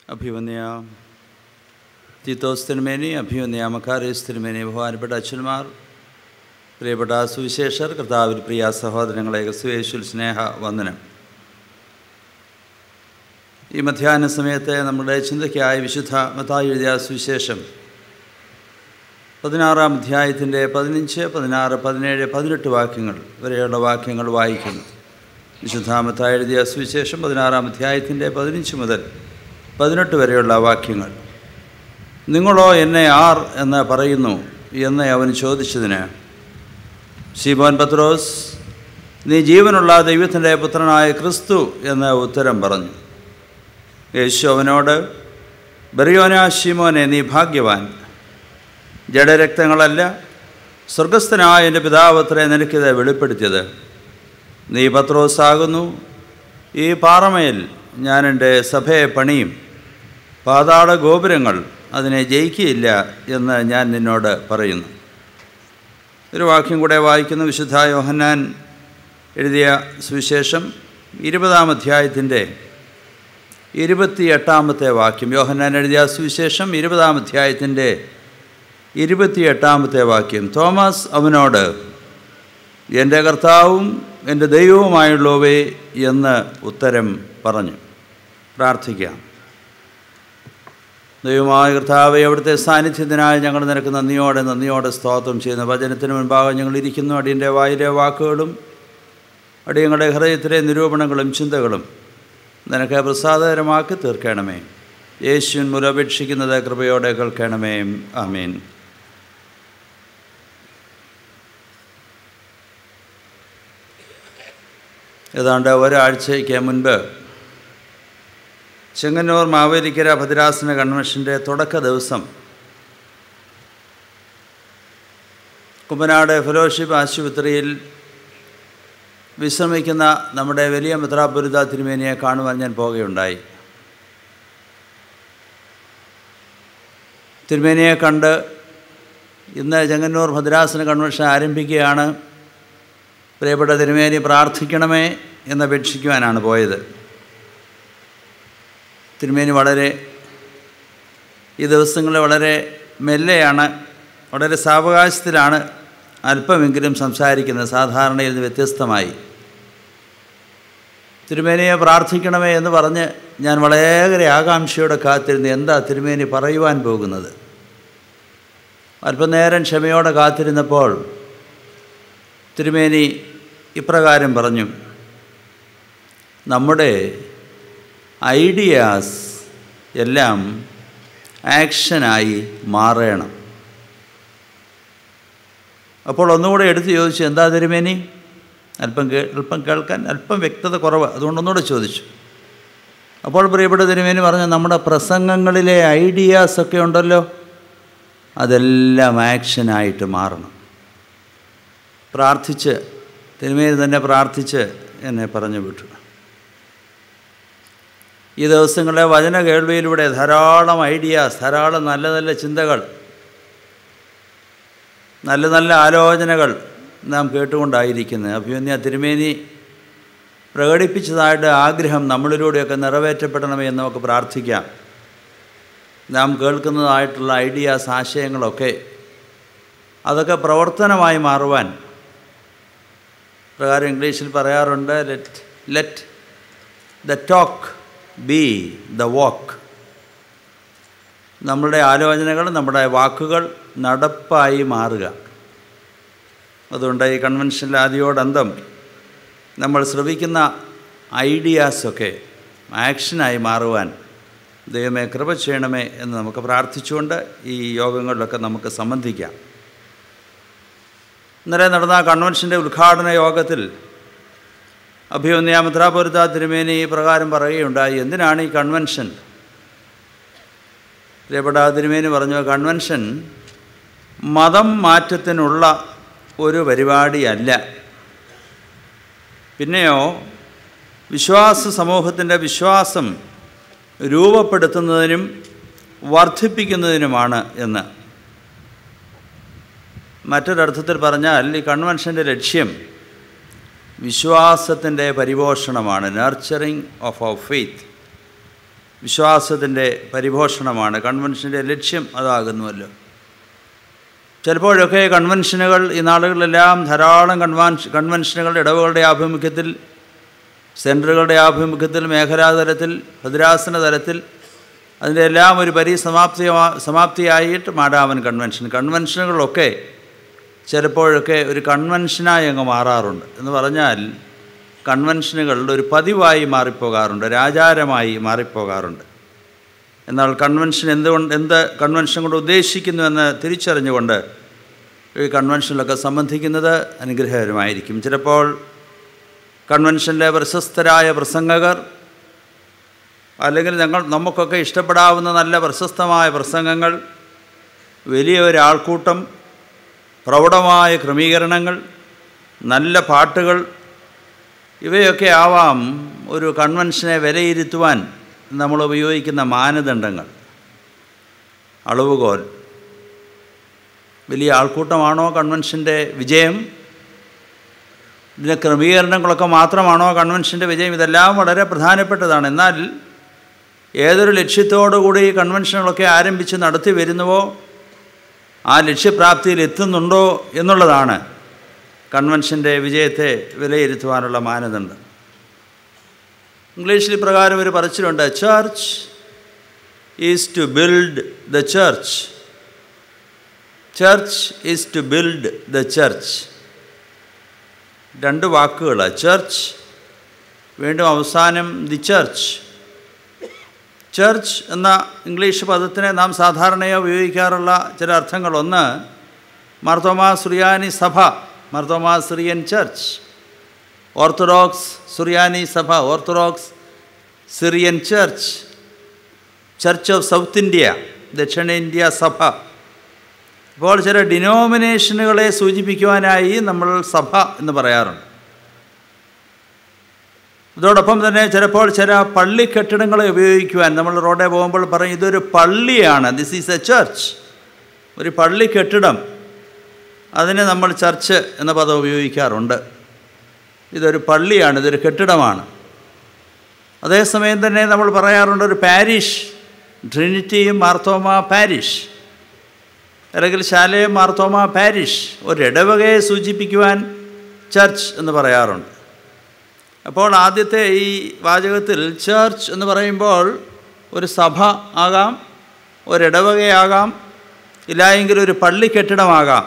അഭിവന്യ തീത്തോസ് തിരുമേനി അഭിവന്യ മക്കാരേസ് തിരുമേനി ബഹുമാനപ്പെട്ട അച്ഛന്മാർ പ്രിയപ്പെട്ട സുവിശേഷർ കർത്താവിൽ പ്രിയ സഹോദരങ്ങളെ ക്രിസ്തുവേശുൽ സ്നേഹ വന്ദനം ഈ മധ്യാഹ്ന സമയത്തെ നമ്മുടെ ചിന്തയ്ക്കായി വിശുദ്ധ മത്തായി എഴുതിയ സുവിശേഷം പതിനാറാം അധ്യായത്തിൻ്റെ പതിനഞ്ച് പതിനാറ് പതിനേഴ് പതിനെട്ട് വാക്യങ്ങൾ വരെയുള്ള വാക്യങ്ങൾ വായിക്കുന്നു വിശുദ്ധ മത്തായി എഴുതിയ സുവിശേഷം പതിനാറാം അധ്യായത്തിൻ്റെ പതിനഞ്ച് മുതൽ പതിനെട്ട് വരെയുള്ള വാക്യങ്ങൾ നിങ്ങളോ എന്നെ ആർ എന്ന് പറയുന്നു എന്ന് അവൻ ചോദിച്ചതിന് ശിബോൻ പത്രോസ് നീ ജീവനുള്ള ദൈവത്തിൻ്റെ പുത്രനായ ക്രിസ്തു എന്ന് ഉത്തരം പറഞ്ഞു യേശു അവനോട് ബറിയോന ശിമോനെ നീ ഭാഗ്യവാൻ ജഡരക്തങ്ങളല്ല സ്വർഗസ്ഥനായ എൻ്റെ പിതാവത്രേ നിനക്കിത് വെളിപ്പെടുത്തിയത് നീ പത്രോസാകുന്നു ഈ പാറമയിൽ ഞാൻ എൻ്റെ സഭയെ പണിയും പാതാള ഗോപുരങ്ങൾ അതിനെ ജയിക്കുകയില്ല എന്ന് ഞാൻ നിന്നോട് പറയുന്നു ഒരു വാക്യം കൂടെ വായിക്കുന്ന വിശുദ്ധ യോഹന്നാൻ എഴുതിയ സുവിശേഷം ഇരുപതാം അധ്യായത്തിൻ്റെ ഇരുപത്തിയെട്ടാമത്തെ വാക്യം യോഹന്നാൻ എഴുതിയ സുവിശേഷം ഇരുപതാം അധ്യായത്തിൻ്റെ ഇരുപത്തിയെട്ടാമത്തെ വാക്യം തോമസ് അവനോട് എൻ്റെ കർത്താവും എൻ്റെ ദൈവവുമായുള്ളവേ എന്ന് ഉത്തരം പറഞ്ഞു പ്രാർത്ഥിക്കാം ദൈവമായ കർത്താവെ അവിടുത്തെ സാന്നിധ്യത്തിനായി ഞങ്ങൾ നിനക്ക് നന്ദിയോടെ നന്ദിയോടെ സ്തോത്രം ചെയ്യുന്നു വചനത്തിന് മുൻപാകെ ഞങ്ങൾ ഇരിക്കുന്നു അടിയൻ്റെ വായിലെ വാക്കുകളും അടിയങ്ങളുടെ ഹൃദയത്തിലെ നിരൂപണങ്ങളും ചിന്തകളും നിനക്ക് പ്രസാദകരമാക്കി തീർക്കണമേ യേശുവിൻ മുലപേക്ഷിക്കുന്നത് കൃപയോടെ കേൾക്കണമേ ആമീൻ ഏതാണ്ട് ഒരാഴ്ചയ്ക്ക് മുൻപ് ചെങ്ങന്നൂർ മാവേലിക്കര ഭദ്രാസന കൺവെൻഷൻ്റെ തുടക്ക ദിവസം കുമ്പനാട് ഫെലോഷിപ്പ് ആശുപത്രിയിൽ വിശ്രമിക്കുന്ന നമ്മുടെ വലിയ മിത്രാപുരിത തിരുമേനിയെ കാണുവാൻ ഞാൻ പോകുകയുണ്ടായി തിരുമേനിയെ കണ്ട് ഇന്ന് ചെങ്ങന്നൂർ ഭദ്രാസന കൺവെൻഷൻ ആരംഭിക്കുകയാണ് പ്രിയപ്പെട്ട തിരുമേനി പ്രാർത്ഥിക്കണമേ എന്നപേക്ഷിക്കുവാനാണ് പോയത് തിരുമേനി വളരെ ഈ ദിവസങ്ങളിൽ വളരെ മെല്ലെയാണ് വളരെ സാവകാശത്തിലാണ് അല്പമെങ്കിലും സംസാരിക്കുന്നത് സാധാരണയിൽ നിന്ന് വ്യത്യസ്തമായി തിരുമേനിയെ പ്രാർത്ഥിക്കണമേ എന്ന് പറഞ്ഞ് ഞാൻ വളരെ ആകാംക്ഷയോടെ കാത്തിരുന്ന് എന്താ തിരുമേനി പറയുവാൻ പോകുന്നത് അല്പനേരം ക്ഷമയോടെ കാത്തിരുന്നപ്പോൾ തിരുമേനി ഇപ്രകാരം പറഞ്ഞു നമ്മുടെ ഐഡിയാസ് എല്ലാം ആക്ഷനായി മാറണം അപ്പോൾ ഒന്നുകൂടെ എടുത്ത് ചോദിച്ചു എന്താ തിരുമേനി അല്പം കേ അല്പം കേൾക്കാൻ അല്പം വ്യക്തത കുറവ് അതുകൊണ്ട് ഒന്നുകൂടെ ചോദിച്ചു അപ്പോൾ പ്രിയപ്പെട്ട തിരുമേനി പറഞ്ഞു നമ്മുടെ പ്രസംഗങ്ങളിലെ ഐഡിയാസൊക്കെ ഉണ്ടല്ലോ അതെല്ലാം ആക്ഷനായിട്ട് മാറണം പ്രാർത്ഥിച്ച് തിരുമേനി തന്നെ പ്രാർത്ഥിച്ച് എന്നെ പറഞ്ഞു വിട്ടു ഈ ദിവസങ്ങളിലെ വചന കേൾവിയിലൂടെ ധാരാളം ഐഡിയാസ് ധാരാളം നല്ല നല്ല ചിന്തകൾ നല്ല നല്ല ആലോചനകൾ നാം കേട്ടുകൊണ്ടായിരിക്കുന്നത് അഭിമന്യ തിരുമേനി പ്രകടിപ്പിച്ചതായിട്ട് ആഗ്രഹം നമ്മളിലൂടെയൊക്കെ നിറവേറ്റപ്പെടണമേ എന്ന് നമുക്ക് പ്രാർത്ഥിക്കാം നാം കേൾക്കുന്നതായിട്ടുള്ള ഐഡിയാസ് ആശയങ്ങളൊക്കെ അതൊക്കെ പ്രവർത്തനമായി മാറുവാൻ പ്രകാരം ഇംഗ്ലീഷിൽ പറയാറുണ്ട് let let the talk be the walk നമ്മളുടെ ആലോചനകൾ നമ്മുടെ വാക്കുകൾ നടപ്പായി മാറുക അതുകൊണ്ട് ഈ കൺവെൻഷനിൽ ആദ്യോടന്തം നമ്മൾ ശ്രവിക്കുന്ന ഐഡിയാസൊക്കെ ആക്ഷനായി മാറുവാൻ ദൈവമേ കൃപ ചെയ്യണമേ എന്ന് നമുക്ക് പ്രാർത്ഥിച്ചുകൊണ്ട് ഈ യോഗങ്ങളിലൊക്കെ നമുക്ക് സംബന്ധിക്കാം ഇന്നലെ നടന്ന കൺവെൻഷൻ്റെ ഉദ്ഘാടന യോഗത്തിൽ അഭിമന്യ മിത്രാപുരത്ത തിരുമേനി ഈ പ്രകാരം പറയുകയുണ്ടായി എന്തിനാണ് ഈ കൺവെൻഷൻ പ്രിയപ്പെട്ട തിരുമേനി പറഞ്ഞു കൺവെൻഷൻ മതം മാറ്റത്തിനുള്ള ഒരു പരിപാടിയല്ല പിന്നെയോ വിശ്വാസ സമൂഹത്തിൻ്റെ വിശ്വാസം രൂപപ്പെടുത്തുന്നതിനും വർദ്ധിപ്പിക്കുന്നതിനുമാണ് എന്ന് മറ്റൊരർത്ഥത്തിൽ പറഞ്ഞാൽ ഈ കൺവെൻഷൻ്റെ ലക്ഷ്യം വിശ്വാസത്തിൻ്റെ പരിപോഷണമാണ് നർച്ചറിങ് ഓഫ് അവർ ഫെയ്ത്ത് വിശ്വാസത്തിൻ്റെ പരിപോഷണമാണ് കൺവെൻഷൻ്റെ ലക്ഷ്യം അതാകുന്നുവല്ലോ ചിലപ്പോഴൊക്കെ കൺവെൻഷനുകൾ ഈ നാളുകളിലെല്ലാം ധാരാളം കൺവാൻഷ കൺവെൻഷനുകളുടെ ഇടവുകളുടെ ആഭിമുഖ്യത്തിൽ സെൻറ്ററുകളുടെ ആഭിമുഖ്യത്തിൽ മേഖലാതലത്തിൽ ഭദ്രാസന തലത്തിൽ അതിൻ്റെ എല്ലാം ഒരു പരിസമാപ്തി സമാപ്തിയായിട്ട് മാടാവൻ കൺവെൻഷൻ കൺവെൻഷനുകളൊക്കെ ചിലപ്പോഴൊക്കെ ഒരു കൺവെൻഷനായി അങ്ങ് മാറാറുണ്ട് എന്ന് പറഞ്ഞാൽ കൺവെൻഷനുകളുടെ ഒരു പതിവായി മാറിപ്പോകാറുണ്ട് ഒരു ആചാരമായി മാറിപ്പോകാറുണ്ട് എന്നാൽ കൺവെൻഷൻ എന്തുകൊണ്ട് എന്ത് കൺവെൻഷൻ കൊണ്ട് ഉദ്ദേശിക്കുന്നു എന്ന് തിരിച്ചറിഞ്ഞുകൊണ്ട് ഈ കൺവെൻഷനിലൊക്കെ സംബന്ധിക്കുന്നത് അനുഗ്രഹകരമായിരിക്കും ചിലപ്പോൾ കൺവെൻഷനിലെ പ്രശസ്തരായ പ്രസംഗകർ അല്ലെങ്കിൽ ഞങ്ങൾ നമുക്കൊക്കെ ഇഷ്ടപ്പെടാവുന്ന നല്ല പ്രശസ്തമായ പ്രസംഗങ്ങൾ വലിയ ഒരു ആൾക്കൂട്ടം പ്രൗഢമായ ക്രമീകരണങ്ങൾ നല്ല പാട്ടുകൾ ഇവയൊക്കെ ആവാം ഒരു കൺവെൻഷനെ വിലയിരുത്തുവാൻ നമ്മൾ ഉപയോഗിക്കുന്ന മാനദണ്ഡങ്ങൾ അളവുകോൽ വലിയ ആൾക്കൂട്ടമാണോ കൺവെൻഷൻ്റെ വിജയം ഇതിൻ്റെ ക്രമീകരണങ്ങളൊക്കെ മാത്രമാണോ കൺവെൻഷൻ്റെ വിജയം ഇതെല്ലാം വളരെ പ്രധാനപ്പെട്ടതാണ് എന്നാൽ ഏതൊരു ലക്ഷ്യത്തോടുകൂടി കൺവെൻഷനുകളൊക്കെ ആരംഭിച്ച് നടത്തി വരുന്നുവോ ആ ലക്ഷ്യപ്രാപ്തിയിൽ എത്തുന്നുണ്ടോ എന്നുള്ളതാണ് കൺവെൻഷൻ്റെ വിജയത്തെ വിലയിരുത്തുവാനുള്ള മാനദണ്ഡം ഇംഗ്ലീഷിൽ പ്രകാരം ഒരു പറച്ചിലുണ്ട് church is to build the church church is to build the church രണ്ട് വാക്കുകൾ ചർച്ച് വീണ്ടും അവസാനം ദി ചർച്ച് ചർച്ച് എന്ന ഇംഗ്ലീഷ് പദത്തിനെ നാം സാധാരണയായി ഉപയോഗിക്കാറുള്ള ചില അർത്ഥങ്ങൾ ഒന്ന് മർത്തോമാ സുറിയാനി സഭ മർത്തോമാ സിറിയൻ ചർച്ച് ഓർത്തഡോക്സ് സുറിയാനി സഭ Orthodox Syrian Church Church of South India ദക്ഷിണേന്ത്യ സഭ അപ്പോൾ ചില ഡിനോമിനേഷനുകളെ സൂചിപ്പിക്കുവാനായി നമ്മൾ സഭ എന്ന് പറയാറുണ്ട് ഇതോടൊപ്പം തന്നെ ചിലപ്പോൾ ചില പള്ളി കെട്ടിടങ്ങളെ ഉപയോഗിക്കുവാൻ നമ്മൾ റോഡേ പോകുമ്പോൾ പറയും ഇതൊരു പള്ളിയാണ് ദിസ് ഈസ് എ ചർച്ച് ഒരു പള്ളി കെട്ടിടം അതിന് നമ്മൾ ചർച്ച് എന്ന പദം ഉപയോഗിക്കാറുണ്ട് ഇതൊരു പള്ളിയാണ് ഇതൊരു കെട്ടിടമാണ് അതേസമയം തന്നെ നമ്മൾ പറയാറുണ്ട് ഒരു പാരിഷ് ട്രിനിറ്റിയും മാർത്തോമ പാരിഷ് അല്ലെങ്കിൽ ശാലയം മാർത്തോമ പാരിഷ് ഒരു ഇടവകയെ സൂചിപ്പിക്കുവാൻ ചർച്ച് എന്ന് പറയാറുണ്ട് അപ്പോൾ ആദ്യത്തെ ഈ വാചകത്തിൽ ചർച്ച് എന്ന് പറയുമ്പോൾ ഒരു സഭ ആകാം ഒരിടവകയാകാം ഇല്ലായെങ്കിൽ ഒരു പള്ളി കെട്ടിടമാകാം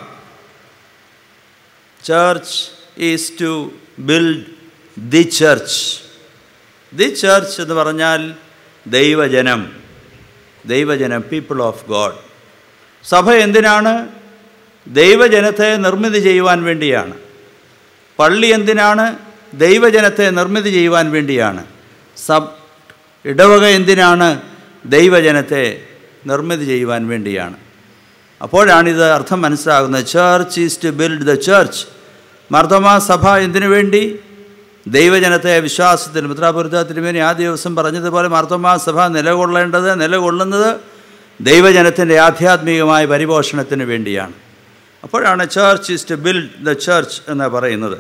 church is to build the church the church എന്ന് പറഞ്ഞാൽ ദൈവജനം ദൈവജനം പീപ്പിൾ ഓഫ് ഗോഡ് സഭ എന്തിനാണ് ദൈവജനത്തെ നിർമ്മിതി ചെയ്യുവാൻ വേണ്ടിയാണ് പള്ളി എന്തിനാണ് ദൈവജനത്തെ നിർമ്മിതി ചെയ്യുവാൻ വേണ്ടിയാണ് സബ് ഇടവക എന്തിനാണ് ദൈവജനത്തെ നിർമ്മിതി ചെയ്യുവാൻ വേണ്ടിയാണ് അപ്പോഴാണിത് അർത്ഥം മനസ്സിലാകുന്നത് church is to build the church Marthoma സഭ എന്തിനു വേണ്ടി ദൈവജനത്തെ വിശ്വാസത്തിൽ മിത്രാപുരത്ത തിരുമേനി ആ ദിവസം പറഞ്ഞതുപോലെ മർദ്ദമാ സഭ നിലകൊള്ളേണ്ടത് നിലകൊള്ളുന്നത് ദൈവജനത്തിൻ്റെ ആധ്യാത്മികമായ പരിപോഷണത്തിന് വേണ്ടിയാണ് അപ്പോഴാണ് church is to build the church എന്ന് പറയുന്നത്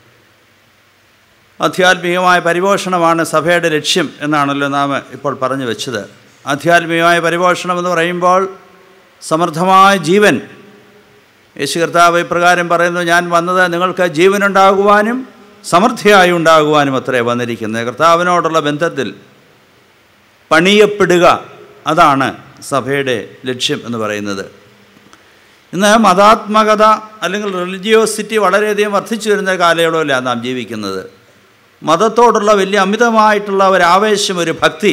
ആധ്യാത്മികമായ പരിപോഷണമാണ് സഭയുടെ ലക്ഷ്യം എന്നാണല്ലോ നാം ഇപ്പോൾ പറഞ്ഞു വെച്ചത് ആധ്യാത്മികമായ പരിപോഷണം എന്ന് പറയുമ്പോൾ സമൃദ്ധമായ ജീവൻ യേശു കർത്താവ് ഇപ്രകാരം പറയുന്നു ഞാൻ വന്നത് നിങ്ങൾക്ക് ജീവനുണ്ടാകുവാനും സമൃദ്ധിയായി ഉണ്ടാകുവാനും അത്രേ വന്നിരിക്കുന്നത് കർത്താവിനോടുള്ള ബന്ധത്തിൽ പണിയപ്പെടുക അതാണ് സഭയുടെ ലക്ഷ്യം എന്ന് പറയുന്നത് ഇന്ന് മതാത്മകത അല്ലെങ്കിൽ റിലിജിയോസിറ്റി വളരെയധികം വർദ്ധിച്ചു വരുന്ന കാലയളവിലാണ് നാം ജീവിക്കുന്നത് മതത്തോടുള്ള വലിയ അമിതമായിട്ടുള്ള ഒരു ആവേശം ഒരു ഭക്തി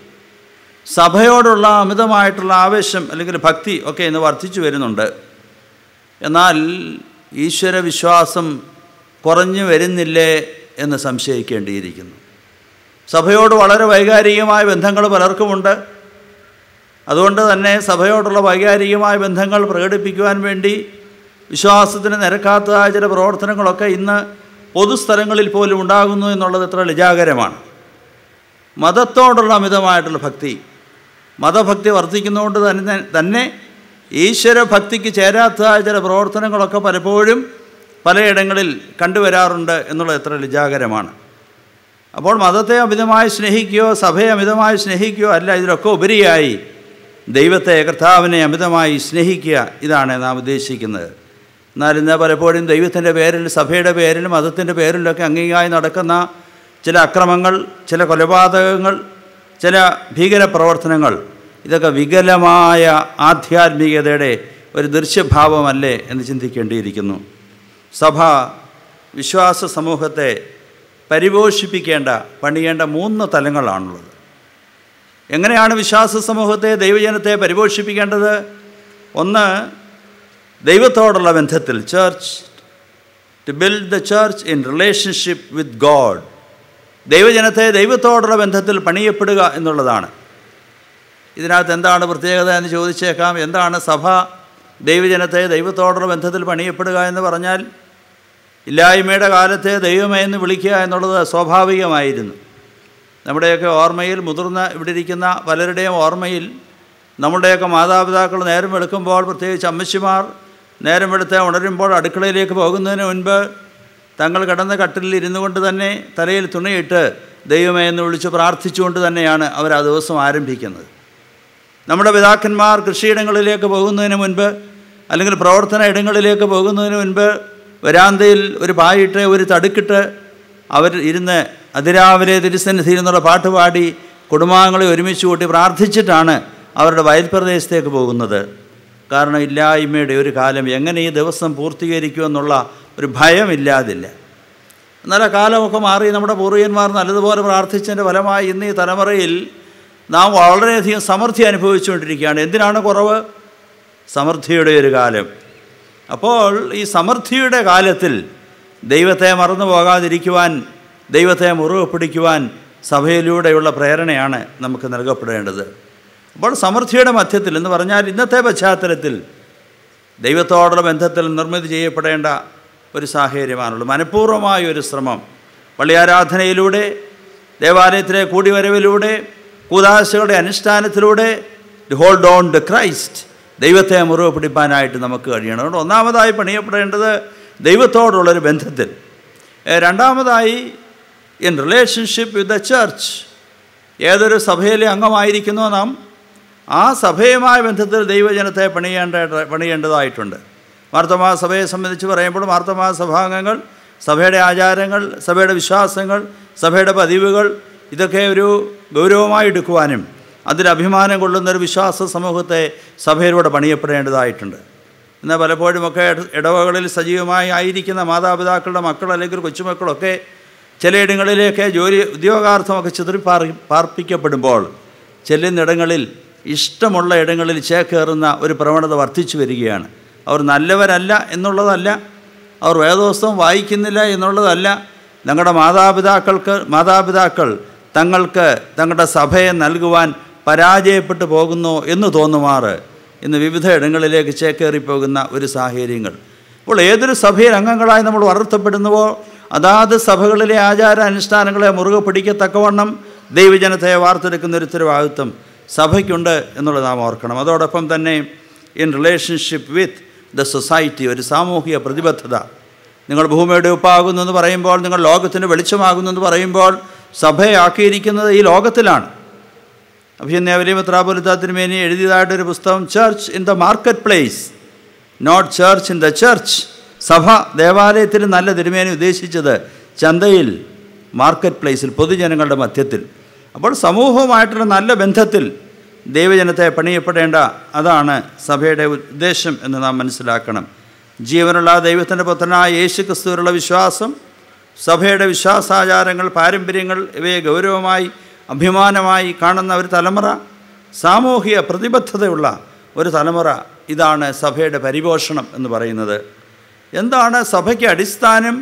സഭയോടുള്ള അമിതമായിട്ടുള്ള ആവേശം അല്ലെങ്കിൽ ഭക്തി ഒക്കെ ഇന്ന് വർദ്ധിച്ചു വരുന്നുണ്ട് എന്നാൽ ഈശ്വര വിശ്വാസം കുറഞ്ഞു വരുന്നില്ലേ എന്ന് സംശയിക്കേണ്ടിയിരിക്കുന്നു സഭയോട് വളരെ വൈകാരികമായ ബന്ധങ്ങൾ പലർക്കുമുണ്ട് അതുകൊണ്ട് തന്നെ സഭയോടുള്ള വൈകാരികമായ ബന്ധങ്ങൾ പ്രകടിപ്പിക്കുവാൻ വേണ്ടി വിശ്വാസത്തിന് നിരക്കാത്തതായ ചില പ്രവർത്തനങ്ങളൊക്കെ ഇന്ന് പൊതുസ്ഥലങ്ങളിൽ പോലും ഉണ്ടാകുന്നു എന്നുള്ളത് എത്ര ലജാകരമാണ് മതത്തോടുള്ള അമിതമായിട്ടുള്ള ഭക്തി മതഭക്തി വർദ്ധിക്കുന്നതുകൊണ്ട് തന്നെ തന്നെ ഈശ്വരഭക്തിക്ക് ചേരാത്തതായ ചില പ്രവർത്തനങ്ങളൊക്കെ പലപ്പോഴും പലയിടങ്ങളിൽ കണ്ടുവരാറുണ്ട് എന്നുള്ളത് എത്ര ലജാകരമാണ് അപ്പോൾ മതത്തെ അമിതമായി സ്നേഹിക്കുകയോ സഭയെ അമിതമായി സ്നേഹിക്കുകയോ അല്ല ഇതിലൊക്കെ ഉപരിയായി ദൈവത്തെ കർത്താവിനെ അമിതമായി സ്നേഹിക്കുക ഇതാണ് നാം ഉദ്ദേശിക്കുന്നത് എന്നാൽ ഇന്ന് പലപ്പോഴും ദൈവത്തിൻ്റെ പേരിൽ സഭയുടെ പേരിലും മതത്തിൻ്റെ പേരിലൊക്കെ അംഗീകായി നടക്കുന്ന ചില അക്രമങ്ങൾ ചില കൊലപാതകങ്ങൾ ചില ഭീകര പ്രവർത്തനങ്ങൾ ഇതൊക്കെ വികലമായ ആധ്യാത്മികതയുടെ ഒരു ദൃശ്യഭാവമല്ലേ എന്ന് ചിന്തിക്കേണ്ടിയിരിക്കുന്നു സഭ വിശ്വാസ സമൂഹത്തെ പരിപോഷിപ്പിക്കേണ്ട പണിയേണ്ട മൂന്ന് തലങ്ങളാണുള്ളത് എങ്ങനെയാണ് വിശ്വാസ സമൂഹത്തെ ദൈവജനത്തെ പരിപോഷിപ്പിക്കേണ്ടത് ഒന്ന് ദൈവത്തോടുള്ള ബന്ധത്തിൽ church to build the church in relationship with God ദൈവജനത്തെ ദൈവത്തോടുള്ള ബന്ധത്തിൽ പണിയപ്പെടുക എന്നുള്ളതാണ് ഇതിനകത്ത് എന്താണ് പ്രത്യേകത എന്ന് ചോദിച്ചേക്കാം എന്താണ് സഭ ദൈവജനത്തെ ദൈവത്തോടുള്ള ബന്ധത്തിൽ പണിയപ്പെടുക എന്ന് പറഞ്ഞാൽ ഇല്ലായ്മയുടെ കാലത്തെ ദൈവമേ എന്ന് വിളിക്കുക എന്നുള്ളത് സ്വാഭാവികമായിരുന്നു നമ്മുടെയൊക്കെ ഓർമ്മയിൽ മുതിർന്ന ഇവിടെ ഇരിക്കുന്ന പലരുടെയും ഓർമ്മയിൽ നമ്മുടെയൊക്കെ മാതാപിതാക്കൾ നേരം വെളുക്കുമ്പോൾ പ്രത്യേകിച്ച് അമ്മച്ചിമാർ നേരം വെളുത്ത് ഉണരുമ്പോൾ അടുക്കളയിലേക്ക് പോകുന്നതിന് മുൻപ് തങ്ങൾ കിടന്ന കട്ടിലിൽ ഇരുന്നു കൊണ്ട് തന്നെ തലയിൽ തുണിയിട്ട് ദൈവമേ എന്ന് വിളിച്ച് പ്രാർത്ഥിച്ചുകൊണ്ട് തന്നെയാണ് അവർ ആ ദിവസം ആരംഭിക്കുന്നത് നമ്മുടെ പിതാക്കന്മാർ കൃഷിയിടങ്ങളിലേക്ക് പോകുന്നതിന് മുൻപ് അല്ലെങ്കിൽ പ്രവർത്തന ഇടങ്ങളിലേക്ക് പോകുന്നതിന് മുൻപ് വരാന്തയിൽ ഒരു പായിട്ട് ഒരു തടുക്കിട്ട് അവർ ഇരുന്ന് അതിരാവിലെ തിരുസന്നിധിയിൽ നിന്നുള്ള പാട്ട് പാടി കുടുംബാംഗങ്ങളെ ഒരുമിച്ച് കൂട്ടി പ്രാർത്ഥിച്ചിട്ടാണ് അവരുടെ വയൽ പ്രദേശത്തേക്ക് പോകുന്നത് കാരണം ഇല്ലായ്മയുടെ ഒരു കാലം എങ്ങനെ ഈ ദിവസം പൂർത്തീകരിക്കുമെന്നുള്ള ഒരു ഭയമില്ലാതില്ല എന്നാൽ ആ കാലമൊക്കെ മാറി നമ്മുടെ പൂർവികന്മാർ നല്ലതുപോലെ പ്രാർത്ഥിച്ചതിൻ്റെ ഫലമായി ഇന്ന് ഈ തലമുറയിൽ നാം വളരെയധികം സമൃദ്ധി അനുഭവിച്ചുകൊണ്ടിരിക്കുകയാണ് എന്തിനാണ് കുറവ് സമൃദ്ധിയുടെ ഒരു കാലം അപ്പോൾ ഈ സമൃദ്ധിയുടെ കാലത്തിൽ ദൈവത്തെ മറന്നു പോകാതിരിക്കുവാൻ ദൈവത്തെ മുറുകെ പിടിക്കുവാൻ സഭയിലൂടെയുള്ള പ്രേരണയാണ് നമുക്ക് നൽകപ്പെടേണ്ടത് അപ്പോൾ സമൃദ്ധിയുടെ മധ്യത്തിൽ എന്ന് പറഞ്ഞാൽ ഇന്നത്തെ പശ്ചാത്തലത്തിൽ ദൈവത്തോടുള്ള ബന്ധത്തിൽ നിർമ്മിതി ചെയ്യപ്പെടേണ്ട ഒരു സാഹചര്യമാണുള്ളത് മനഃപൂർവ്വമായ ഒരു ശ്രമം പള്ളിയാരാധനയിലൂടെ ദേവാലയത്തിലെ കൂടിവരവിലൂടെ കൂതാശകളുടെ അനുഷ്ഠാനത്തിലൂടെ to hold on the Christ ദൈവത്തെ മുറിവ് പിടിപ്പാനായിട്ട് നമുക്ക് കഴിയണം അതുകൊണ്ട് ഒന്നാമതായി പണിയപ്പെടേണ്ടത് ദൈവത്തോടുള്ളൊരു ബന്ധത്തിൽ ഏ, രണ്ടാമതായി in relationship with the church ഏതൊരു സഭയിലെ അംഗമായിരിക്കുന്നോ നാം ആ സഭയുമായ ബന്ധത്തിൽ ദൈവജനത്തെ പണിയേണ്ട പണിയേണ്ടതായിട്ടുണ്ട് മാർത്തമാ സഭയെ സംബന്ധിച്ച് പറയുമ്പോൾ മാർത്തമാ സഭാംഗങ്ങൾ സഭയുടെ ആചാരങ്ങൾ സഭയുടെ വിശ്വാസങ്ങൾ സഭയുടെ പതിവുകൾ ഇതൊക്കെ ഒരു ഗൗരവമായി എടുക്കുവാനും അതിൽ അഭിമാനം കൊള്ളുന്ന ഒരു വിശ്വാസ സമൂഹത്തെ സഭയിലൂടെ പണിയപ്പെടേണ്ടതായിട്ടുണ്ട് എന്നാൽ പലപ്പോഴുമൊക്കെ ഇട- ഇടവകളിൽ സജീവമായി ആയിരിക്കുന്ന മാതാപിതാക്കളുടെ മക്കൾ അല്ലെങ്കിൽ കൊച്ചുമക്കളൊക്കെ ചിലയിടങ്ങളിലേക്ക് ജോലി ഉദ്യോഗാർത്ഥമൊക്കെ ചിതറി പാറി പാർപ്പിക്കപ്പെടുമ്പോൾ ചെല്ലുന്നിടങ്ങളിൽ ഇഷ്ടമുള്ള ഇടങ്ങളിൽ ചേക്കേറുന്ന ഒരു പ്രവണത വർദ്ധിച്ചു വരികയാണ് അവർ നല്ലവരല്ല എന്നുള്ളതല്ല അവർ വേദോസ്തവം വായിക്കുന്നില്ല എന്നുള്ളതല്ല ഞങ്ങളുടെ മാതാപിതാക്കൾക്ക് മാതാപിതാക്കൾ തങ്ങൾക്ക് തങ്ങളുടെ സഭയെ നൽകുവാൻ പരാജയപ്പെട്ടു പോകുന്നു എന്ന് തോന്നുമാറ് ഇന്ന് വിവിധ ഇടങ്ങളിലേക്ക് ചേക്കേറിപ്പോകുന്ന ഒരു സാഹചര്യങ്ങൾ അപ്പോൾ ഏതൊരു സഭയിൽ അംഗങ്ങളായി നമ്മൾ വളർത്തപ്പെടുന്നുവോ അതാത് സഭകളിലെ ആചാര അനുഷ്ഠാനങ്ങളെ മുറുകെ പിടിക്കത്തക്കവണ്ണം ദൈവജനത്തെ വാർത്തെടുക്കുന്ന ഒരു ഉത്തരവാദിത്വം സഭയ്ക്കുണ്ട് എന്നുള്ളത് നാം ഓർക്കണം അതോടൊപ്പം തന്നെ in relationship with the society ഒരു സാമൂഹിക പ്രതിബദ്ധത നിങ്ങൾ ഭൂമിയുടെ ഉപ്പാകുന്നു എന്ന് പറയുമ്പോൾ നിങ്ങൾ ലോകത്തിന് വെളിച്ചമാകുന്നു എന്ന് പറയുമ്പോൾ സഭയാക്കിയിരിക്കുന്നത് ഈ ലോകത്തിലാണ് അഭിയന്യ വലിയ മെത്രാപൊലിത്താത്തിനുമേനി എഴുതിയതായിട്ടൊരു പുസ്തകം church in the market place not church in the church സഭ ദേവാലയത്തിൽ നല്ല തിരുമേനി ഉദ്ദേശിച്ചത് ചന്തയിൽ മാർക്കറ്റ് പ്ലേസിൽ പൊതുജനങ്ങളുടെ മധ്യത്തിൽ അപ്പോൾ സമൂഹവുമായിട്ടുള്ള നല്ല ബന്ധത്തിൽ ദൈവജനത്തെ പണിയപ്പെടേണ്ട അതാണ് സഭയുടെ ഉദ്ദേശം എന്ന് നാം മനസ്സിലാക്കണം ജീവനുള്ള ദൈവത്തിൻ്റെ പുത്രനായ യേശു ക്രിസ്തുവിലുള്ള വിശ്വാസം സഭയുടെ വിശ്വാസാചാരങ്ങൾ പാരമ്പര്യങ്ങൾ ഇവയെ ഗൗരവമായി അഭിമാനമായി കാണുന്ന ഒരു തലമുറ സാമൂഹിക പ്രതിബദ്ധതയുള്ള ഒരു തലമുറ ഇതാണ് സഭയുടെ പരിപോഷണം എന്ന് പറയുന്നത് എന്താണ് സഭയ്ക്ക് അടിസ്ഥാനം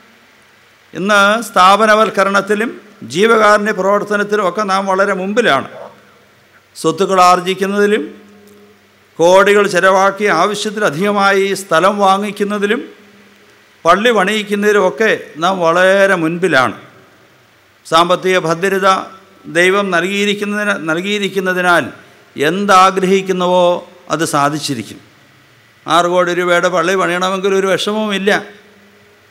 ഇന്ന് സ്ഥാപനവൽക്കരണത്തിലും ജീവകാരുണ്യ പ്രവർത്തനത്തിലും ഒക്കെ നാം വളരെ മുമ്പിലാണ് സ്വത്തുക്കൾ ആർജിക്കുന്നതിലും കോടികൾ ചിലവാക്കി ആവശ്യത്തിലധികമായി സ്ഥലം വാങ്ങിക്കുന്നതിലും പള്ളി പണിയിക്കുന്നതിലുമൊക്കെ നാം വളരെ മുൻപിലാണ് സാമ്പത്തിക ഭദ്രത ദൈവം നൽകിയിരിക്കുന്നതിന് നൽകിയിരിക്കുന്നതിനാൽ എന്താഗ്രഹിക്കുന്നുവോ അത് സാധിച്ചിരിക്കും ആറ് കോടി രൂപയുടെ പള്ളി പണിയണമെങ്കിൽ ഒരു വിഷമവുമില്ല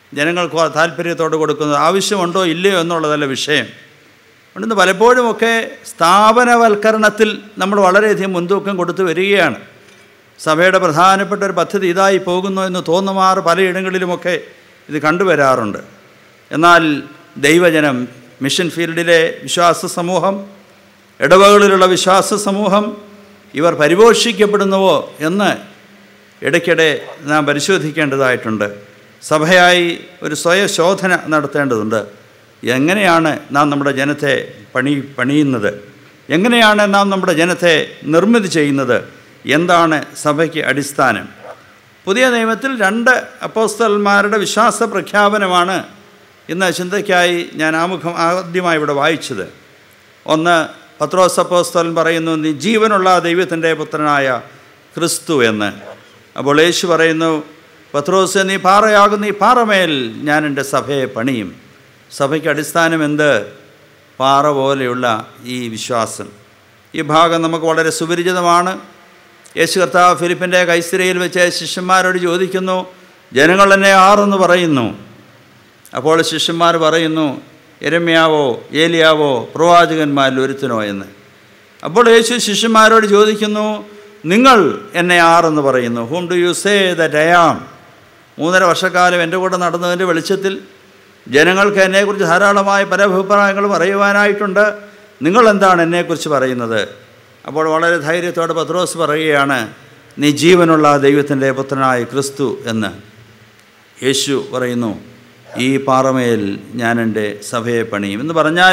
ജനങ്ങൾക്ക് താല്പര്യത്തോട് കൊടുക്കുന്നത് ആവശ്യമുണ്ടോ ഇല്ലയോ എന്നുള്ളതല്ല വിഷയം അതുകൊണ്ട് പലപ്പോഴുമൊക്കെ സ്ഥാപനവൽക്കരണത്തിൽ നമ്മൾ വളരെയധികം മുൻതൂക്കം കൊടുത്തു വരികയാണ് സഭയുടെ പ്രധാനപ്പെട്ട ഒരു പദ്ധതി ഇതായി പോകുന്നു എന്ന് തോന്നുമാറ് പലയിടങ്ങളിലുമൊക്കെ ഇത് കണ്ടുവരാറുണ്ട് എന്നാൽ ദൈവജനം മിഷൻ ഫീൽഡിലെ വിശ്വാസ സമൂഹം ഇടവകളിലുള്ള വിശ്വാസ സമൂഹം ഇവർ പരിപോഷിക്കപ്പെടുന്നുവോ എന്ന് ഇടയ്ക്കിടെ നാം പരിശോധിക്കേണ്ടതായിട്ടുണ്ട് സഭയായി ഒരു സ്വയശോധന നടത്തേണ്ടതുണ്ട് എങ്ങനെയാണ് നാം നമ്മുടെ ജനത്തെ പണി പണിയുന്നത് എങ്ങനെയാണ് നാം നമ്മുടെ ജനത്തെ നിർമ്മിതി ചെയ്യുന്നത് എന്താണ് സഭയ്ക്ക് അടിസ്ഥാനം പുതിയ നിയമത്തിൽ രണ്ട് അപ്പോസ്തലന്മാരുടെ വിശ്വാസ പ്രഖ്യാപനമാണ് ഇന്ന് ചിന്തയ്ക്കായി ഞാൻ ആമുഖം ആദ്യമായി ഇവിടെ വായിച്ചത് ഒന്ന് പത്രോസ് അപ്പോസ്തലൻ പറയുന്നു നീ ജീവനുള്ള ദൈവത്തിൻ്റെ പുത്രനായ ക്രിസ്തു എന്ന് അപ്പോൾ യേശു പറയുന്നു പത്രോസ് നീ പാറയാകുന്ന ഈ പാറമേൽ ഞാൻ എൻ്റെ സഭയെ പണിയും സഭയ്ക്ക് അടിസ്ഥാനം എന്ത് പാറ പോലെയുള്ള ഈ വിശ്വാസം ഈ ഭാഗം നമുക്ക് വളരെ സുപരിചിതമാണ് യേശു കർത്താവ് ഫിലിപ്പിൻ്റെ കൈസ്ഥിരയിൽ വെച്ച് ശിഷ്യന്മാരോട് ചോദിക്കുന്നു ജനങ്ങൾ എന്നെ ആറെന്ന് പറയുന്നു അപ്പോൾ ശിഷ്യന്മാർ പറയുന്നു എരമ്യാവോ ഏലിയാവോ പ്രവാചകന്മാരിൽ ഒരുത്തനോ എന്ന് അപ്പോൾ യേശു ശിഷ്യന്മാരോട് ചോദിക്കുന്നു നിങ്ങൾ എന്നെ ആറെന്ന് പറയുന്നു whom do you say that I am മൂന്നര വർഷക്കാലം എൻ്റെ കൂടെ നടന്നതിൻ്റെ വെളിച്ചത്തിൽ ജനങ്ങൾക്ക് എന്നെക്കുറിച്ച് ധാരാളമായ പല അഭിപ്രായങ്ങൾ പറയുവാനായിട്ടുണ്ട് നിങ്ങൾ എന്താണ് എന്നെക്കുറിച്ച് പറയുന്നത് അപ്പോൾ വളരെ ധൈര്യത്തോടെ പത്രോസ് പറയുകയാണ് നീ ജീവനുള്ള ദൈവത്തിൻ്റെ പുത്രനായ ക്രിസ്തു എന്ന് യേശു പറയുന്നു ഈ പാറമേൽ ഞാൻ എൻ്റെ സഭയെ പണിയും എന്ന് പറഞ്ഞാൽ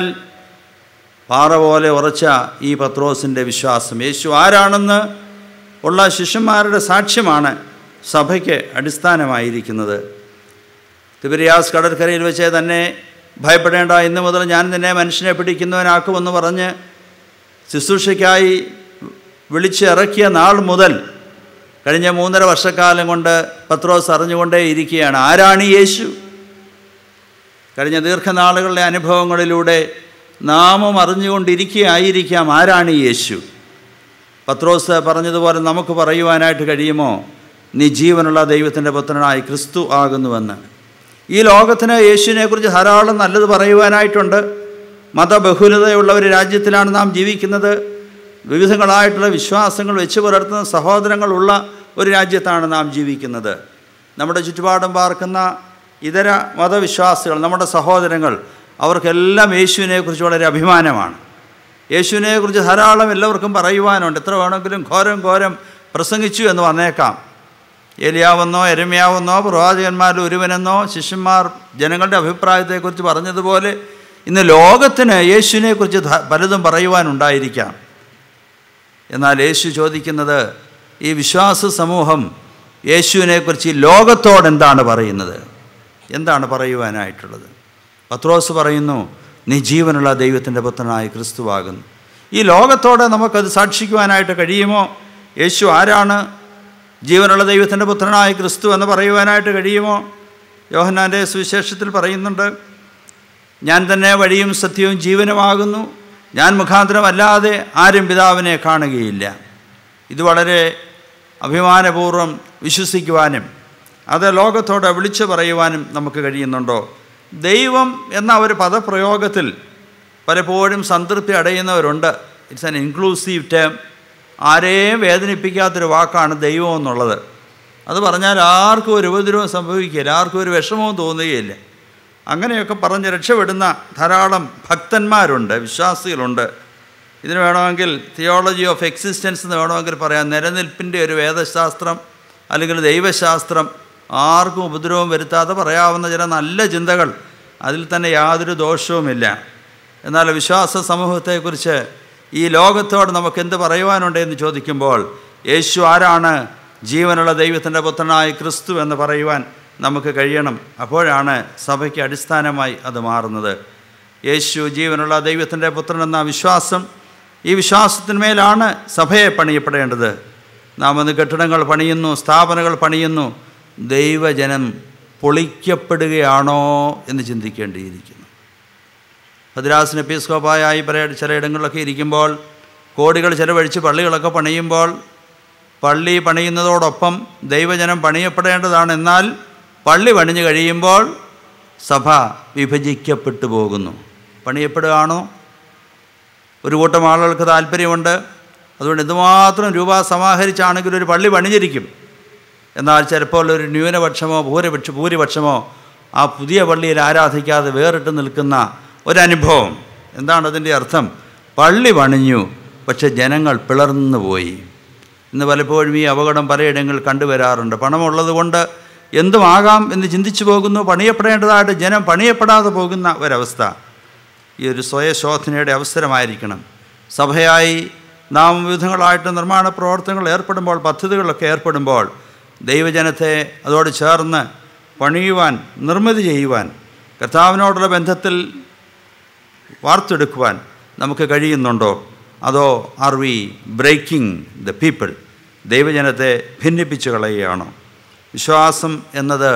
പാറ പോലെ ഉറച്ച ഈ പത്രോസിൻ്റെ വിശ്വാസം യേശു ആരാണെന്ന് ഉള്ള ശിഷ്യന്മാരുടെ സാക്ഷ്യമാണ് സഭയ്ക്ക് അടിസ്ഥാനമായിരിക്കുന്നത് തിബിരിയാസ് കടൽക്കരയിൽ വെച്ച് തന്നെ ഭയപ്പെടേണ്ട ഇന്നു മുതൽ ഞാൻ നിന്നെ മനുഷ്യനെ പിടിക്കുന്നവനാക്കുമെന്ന് പറഞ്ഞ് ശുശ്രൂഷയ്ക്കായി വിളിച്ചിറക്കിയ നാൾ മുതൽ കഴിഞ്ഞ മൂന്നര വർഷക്കാലം കൊണ്ട് പത്രോസ് അറിഞ്ഞുകൊണ്ടേ ഇരിക്കുകയാണ് ആരാണ് ഈ യേശു കഴിഞ്ഞ ദീർഘനാളുകളുടെ അനുഭവങ്ങളിലൂടെ നാമം അറിഞ്ഞുകൊണ്ടിരിക്കുകയായിരിക്കാം ആരാണ് ഈ യേശു പത്രോസ് പറഞ്ഞതുപോലെ നമുക്ക് പറയുവാനായിട്ട് കഴിയുമോ നീ ജീവനുള്ള ദൈവത്തിൻ്റെ പുത്രനായി ക്രിസ്തു ആകുന്നുവെന്ന് ഈ ലോകത്തിന് യേശുവിനെക്കുറിച്ച് ധാരാളം നല്ലത് പറയുവാനായിട്ടുണ്ട് മതബഹുലതയുള്ള ഒരു രാജ്യത്തിലാണ് നാം ജീവിക്കുന്നത് വിവിധങ്ങളായിട്ടുള്ള വിശ്വാസങ്ങൾ വെച്ച് പുലർത്തുന്ന സഹോദരങ്ങളുള്ള ഒരു രാജ്യത്താണ് നാം ജീവിക്കുന്നത് നമ്മുടെ ചുറ്റുപാടും പാർക്കുന്ന ഇതര മതവിശ്വാസികൾ നമ്മുടെ സഹോദരങ്ങൾ അവർക്കെല്ലാം യേശുവിനെക്കുറിച്ച് വളരെ അഭിമാനമാണ് യേശുവിനെക്കുറിച്ച് ധാരാളം എല്ലാവർക്കും പറയുവാനുണ്ട് എത്ര വേണമെങ്കിലും ഘോരം ഘോരം പ്രസംഗിച്ചു എന്ന് വന്നേക്കാം ഏലിയാവെന്നോ എരമ്യാവെന്നോ പ്രവാചകന്മാരിൽ ഒരുവനെന്നോ ശിഷ്യന്മാർ ജനങ്ങളുടെ അഭിപ്രായത്തെക്കുറിച്ച് പറഞ്ഞതുപോലെ ഇന്ന് ലോകത്തിന് യേശുവിനെക്കുറിച്ച് ധ- പലതും പറയുവാനുണ്ടായിരിക്കാം എന്നാൽ യേശു ചോദിക്കുന്നത് ഈ വിശ്വാസ സമൂഹം യേശുവിനെക്കുറിച്ച് ഈ ലോകത്തോട് എന്താണ് പറയുന്നത് എന്താണ് പറയുവാനായിട്ടുള്ളത് പത്രോസ് പറയുന്നു നീ ജീവനുള്ള ദൈവത്തിൻ്റെ പുത്രനായ ക്രിസ്തുവാകുന്നു ഈ ലോകത്തോട് നമുക്കത് സാക്ഷിക്കുവാനായിട്ട് കഴിയുമോ യേശു ആരാണ് ജീവനുള്ള ദൈവത്തിൻ്റെ പുത്രനായ ക്രിസ്തു എന്ന് പറയുവാനായിട്ട് കഴിയുമോ യോഹന്നാൻ്റെ സുവിശേഷത്തിൽ പറയുന്നുണ്ട് ഞാൻ തന്നെ വഴിയും സത്യവും ജീവനുമാകുന്നു ഞാൻ മുഖാന്തരമല്ലാതെ ആരും പിതാവിനെ കാണുകയില്ല ഇത് വളരെ അഭിമാനപൂർവ്വം വിശ്വസിക്കുവാനും അത് ലോകത്തോട് വിളിച്ചു പറയുവാനും നമുക്ക് കഴിയുന്നുണ്ടോ ദൈവം എന്ന ഒരു പദപ്രയോഗത്തിൽ പലപ്പോഴും സംതൃപ്തി അടയുന്നവരുണ്ട് ഇറ്റ്സ് ആൻ ഇൻക്ലൂസീവ് ടേം ആരെയും വേദനിപ്പിക്കാത്തൊരു വാക്കാണ് ദൈവം എന്നുള്ളത് അത് പറഞ്ഞാൽ ആർക്കും ഒരു ഉപദ്രവം സംഭവിക്കില്ല ആർക്കും ഒരു വിഷമവും തോന്നുകയില്ല അങ്ങനെയൊക്കെ പറഞ്ഞ് രക്ഷപ്പെടുന്ന ധാരാളം ഭക്തന്മാരുണ്ട് വിശ്വാസികളുണ്ട് ഇതിന് വേണമെങ്കിൽ തിയോളജി ഓഫ് എക്സിസ്റ്റൻസ് എന്ന് വേണമെങ്കിൽ പറയാം നിലനിൽപ്പിൻ്റെ ഒരു വേദശാസ്ത്രം അല്ലെങ്കിൽ ദൈവശാസ്ത്രം ആർക്കും ഉപദ്രവം വരുത്താതെ പറയാവുന്ന ചില നല്ല ചിന്തകൾ അതിൽ തന്നെ യാതൊരു ദോഷവുമില്ല എന്നാൽ വിശ്വാസ സമൂഹത്തെക്കുറിച്ച് ഈ ലോകത്തോട് നമുക്ക് എന്ത് പറയുവാനുണ്ട് എന്ന് ചോദിക്കുമ്പോൾ യേശു ആരാണ് ജീവനുള്ള ദൈവത്തിൻ്റെ പുത്രനായ ക്രിസ്തു എന്ന് പറയുവാൻ നമുക്ക് കഴിയണം അപ്പോഴാണ് സഭയ്ക്ക് അടിസ്ഥാനമായി അത് മാറുന്നത് യേശു ജീവനുള്ള ദൈവത്തിൻ്റെ പുത്രൻ എന്ന വിശ്വാസം ഈ വിശ്വാസത്തിന്മേലാണ് സഭയെ പണിയപ്പെടേണ്ടത് നാം ഇന്ന് കെട്ടിടങ്ങൾ പണിയുന്നു സ്ഥാപനങ്ങൾ പണിയുന്നു ദൈവജനം പൊളിക്കപ്പെടുകയാണോ എന്ന് ചിന്തിക്കേണ്ടിയിരിക്കുന്നു ഭദ്രാസന എപ്പിസ്കോപ്പായി പല ചിലയിടങ്ങളിലൊക്കെ ഇരിക്കുമ്പോൾ കോടികൾ ചിലവഴിച്ച് പള്ളികളൊക്കെ പണിയുമ്പോൾ പള്ളി പണിയുന്നതോടൊപ്പം ദൈവജനം പണിയപ്പെടേണ്ടതാണ് എന്നാൽ പള്ളി പണിഞ്ഞു കഴിയുമ്പോൾ സഭ വിഭജിക്കപ്പെട്ടു പോകുന്നു പണിയപ്പെടുകയാണോ ഒരു കൂട്ടം ആളുകൾക്ക് താല്പര്യമുണ്ട് അതുകൊണ്ട് എന്തുമാത്രം രൂപ സമാഹരിച്ചാണെങ്കിൽ ഒരു പള്ളി പണിഞ്ഞിരിക്കും എന്നാൽ ചിലപ്പോൾ ഒരു ന്യൂനപക്ഷമോ ഭൂരിപക്ഷ ഭൂരിപക്ഷമോ ആ പുതിയ പള്ളിയിൽ ആരാധിക്കാതെ വേറിട്ട് നിൽക്കുന്ന ഒരനുഭവം എന്താണ് അതിൻ്റെ അർത്ഥം പള്ളി പണിഞ്ഞു പക്ഷെ ജനങ്ങൾ പിളർന്നു പോയി ഇന്ന് പലപ്പോഴും ഈ അപകടം പലയിടങ്ങളിൽ കണ്ടുവരാറുണ്ട് പണമുള്ളത് കൊണ്ട് എന്തുമാകാം എന്ന് ചിന്തിച്ചു പോകുന്നു പണിയപ്പെടേണ്ടതായിട്ട് ജനം പണിയപ്പെടാതെ പോകുന്ന ഒരവസ്ഥ ഈ ഒരു സ്വയശോധനയുടെ അവസരമായിരിക്കണം സഭയായി നാം വിവിധങ്ങളായിട്ട് നിർമ്മാണ പ്രവർത്തനങ്ങൾ ഏർപ്പെടുമ്പോൾ പദ്ധതികളൊക്കെ ഏർപ്പെടുമ്പോൾ ദൈവജനത്തെ അതോട് ചേർന്ന് പണിയുവാൻ നിർമ്മിതി ചെയ്യുവാൻ കർത്താവിനോടുള്ള ബന്ധത്തിൽ വാർത്തെടുക്കുവാൻ നമുക്ക് കഴിയുന്നുണ്ടോ അതോ are we breaking the people ദൈവജനത്തെ ഭിന്നിപ്പിച്ചു കളയുകയാണോ വിശ്വാസം എന്നത്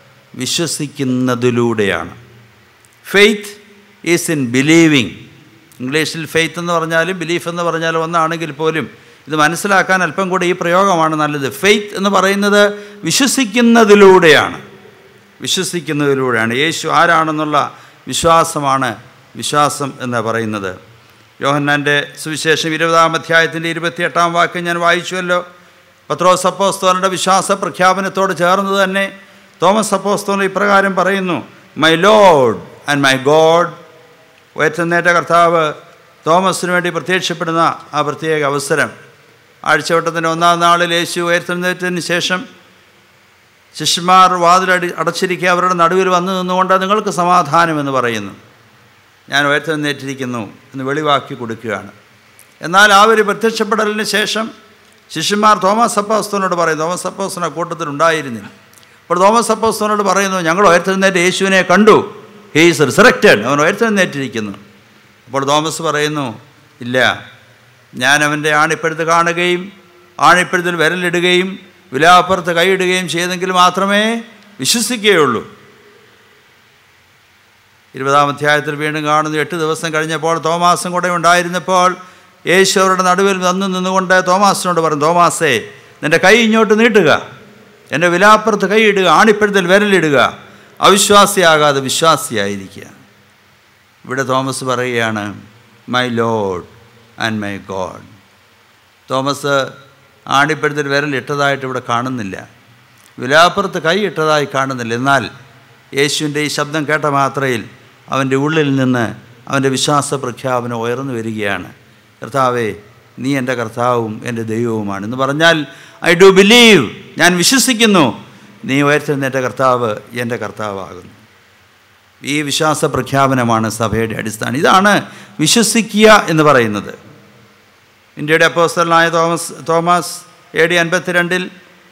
വിശ്വസിക്കുന്നതിലൂടെയാണ് ഫെയ്ത്ത് ഈസ് ഇൻ ബിലീവിങ് ഇംഗ്ലീഷിൽ ഫെയ്ത്ത് എന്ന് പറഞ്ഞാലും ബിലീഫ് എന്ന് പറഞ്ഞാലും ഒന്നാണെങ്കിൽ പോലും ഇത് മനസ്സിലാക്കാൻ അല്പം കൂടി ഈ പ്രയോഗമാണ് നല്ലത് ഫെയ്ത്ത് എന്ന് പറയുന്നത് വിശ്വസിക്കുന്നതിലൂടെയാണ് വിശ്വസിക്കുന്നതിലൂടെയാണ് യേശു ആരാണെന്നുള്ള വിശ്വാസമാണ് വിശ്വാസം എന്ന് പറയുന്നത് യോഹന്നാൻ്റെ സുവിശേഷം ഇരുപതാം അധ്യായത്തിൻ്റെ ഇരുപത്തിയെട്ടാം വാക്യം ഞാൻ വായിച്ചുവല്ലോ പത്രോസ് അപ്പോസ്തോലൻ്റെ വിശ്വാസ പ്രഖ്യാപനത്തോട് ചേർന്ന് തന്നെ തോമസ് അപ്പോസ്തോലൻ ഇപ്രകാരം പറയുന്നു my Lord and my God ഉയർത്തുന്നേറ്റ കർത്താവ് തോമസിന് വേണ്ടി പ്രത്യക്ഷപ്പെടുന്ന ആ പ്രത്യേക അവസരം ആഴ്ചവട്ടത്തിൻ്റെ ഒന്നാം നാളിൽ യേശു ഉയർത്തുന്നേറ്റത്തിന് ശേഷം ശിഷ്യന്മാർ വാതിലടി അടച്ചിരിക്കുക അവരുടെ നടുവിൽ വന്നു നിന്നുകൊണ്ട് നിങ്ങൾക്ക് സമാധാനം എന്ന് പറയുന്നു ഞാൻ ഉയർത്തെഴുന്നേറ്റിരിക്കുന്നു എന്ന് വെളിവാക്കി കൊടുക്കുകയാണ് എന്നാൽ ആ ഒരു പ്രത്യക്ഷപ്പെടലിന് ശേഷം ശിഷ്യന്മാർ തോമസ് അപ്പോസ്തോനോട് പറയും തോമസ് അപ്പോസ്തോന കൂട്ടത്തിൽ ഉണ്ടായിരുന്നില്ല അപ്പോൾ തോമസ് അപ്പോസ്തോനോട് പറയുന്നു ഞങ്ങൾ ഉയർത്തെഴുന്നേറ്റ് യേശുവിനെ കണ്ടു ഹീസ് റിസറക്റ്റഡ് അവൻ ഉയർത്തെഴുന്നേറ്റിരിക്കുന്നു അപ്പോൾ തോമസ് പറയുന്നു ഇല്ല ഞാൻ അവൻ്റെ ആണിപ്പഴുത്ത് കാണുകയും ആണിപ്പഴുത്തിൽ വിരലിടുകയും വിലാപ്പുറത്ത് കൈയിടുകയും ചെയ്തെങ്കിൽ മാത്രമേ വിശ്വസിക്കുകയുള്ളൂ ഇരുപതാം അധ്യായത്തിൽ വീണ്ടും കാണുന്നു എട്ട് ദിവസം കഴിഞ്ഞപ്പോൾ തോമാസും കൂടെ ഉണ്ടായിരുന്നപ്പോൾ യേശു അവരുടെ നടുവിൽ വന്നു നിന്നുകൊണ്ട് തോമാസിനോട് പറഞ്ഞു തോമാസേ നിൻ്റെ കൈ ഇങ്ങോട്ട് നീട്ടുക എൻ്റെ വിലാപ്പുറത്ത് കൈയിടുക ആണിപ്പഴുത്തിൽ വിരലിടുക അവിശ്വാസിയാകാതെ വിശ്വാസിയായിരിക്കുക ഇവിടെ തോമസ് പറയുകയാണ് my Lord and my God Thomas ആണിപ്പഴുത്തിൽ വിരലിട്ടതായിട്ട് ഇവിടെ കാണുന്നില്ല വിലാപ്പുറത്ത് കൈ ഇട്ടതായി കാണുന്നില്ല എന്നാൽ യേശുവിൻ്റെ ഈ ശബ്ദം കേട്ട മാത്രയിൽ അവൻ്റെ ഉള്ളിൽ നിന്ന് അവൻ്റെ വിശ്വാസ പ്രഖ്യാപനം ഉയർന്നു വരികയാണ് കർത്താവേ നീ എൻ്റെ കർത്താവും എൻ്റെ ദൈവവുമാണ് എന്ന് പറഞ്ഞാൽ ഐ ഡു ബിലീവ് ഞാൻ വിശ്വസിക്കുന്നു നീ ഉയർത്തുന്നേറ്റ കർത്താവ് എൻ്റെ കർത്താവാകുന്നു ഈ വിശ്വാസ പ്രഖ്യാപനമാണ് സഭയുടെ അടിസ്ഥാനം ഇതാണ് വിശ്വസിക്കുക എന്ന് പറയുന്നത് ഇന്ത്യയുടെ അപ്പോസ്റ്റലായ തോമസ് തോമസ് എ ഡി അൻപത്തിരണ്ടിൽ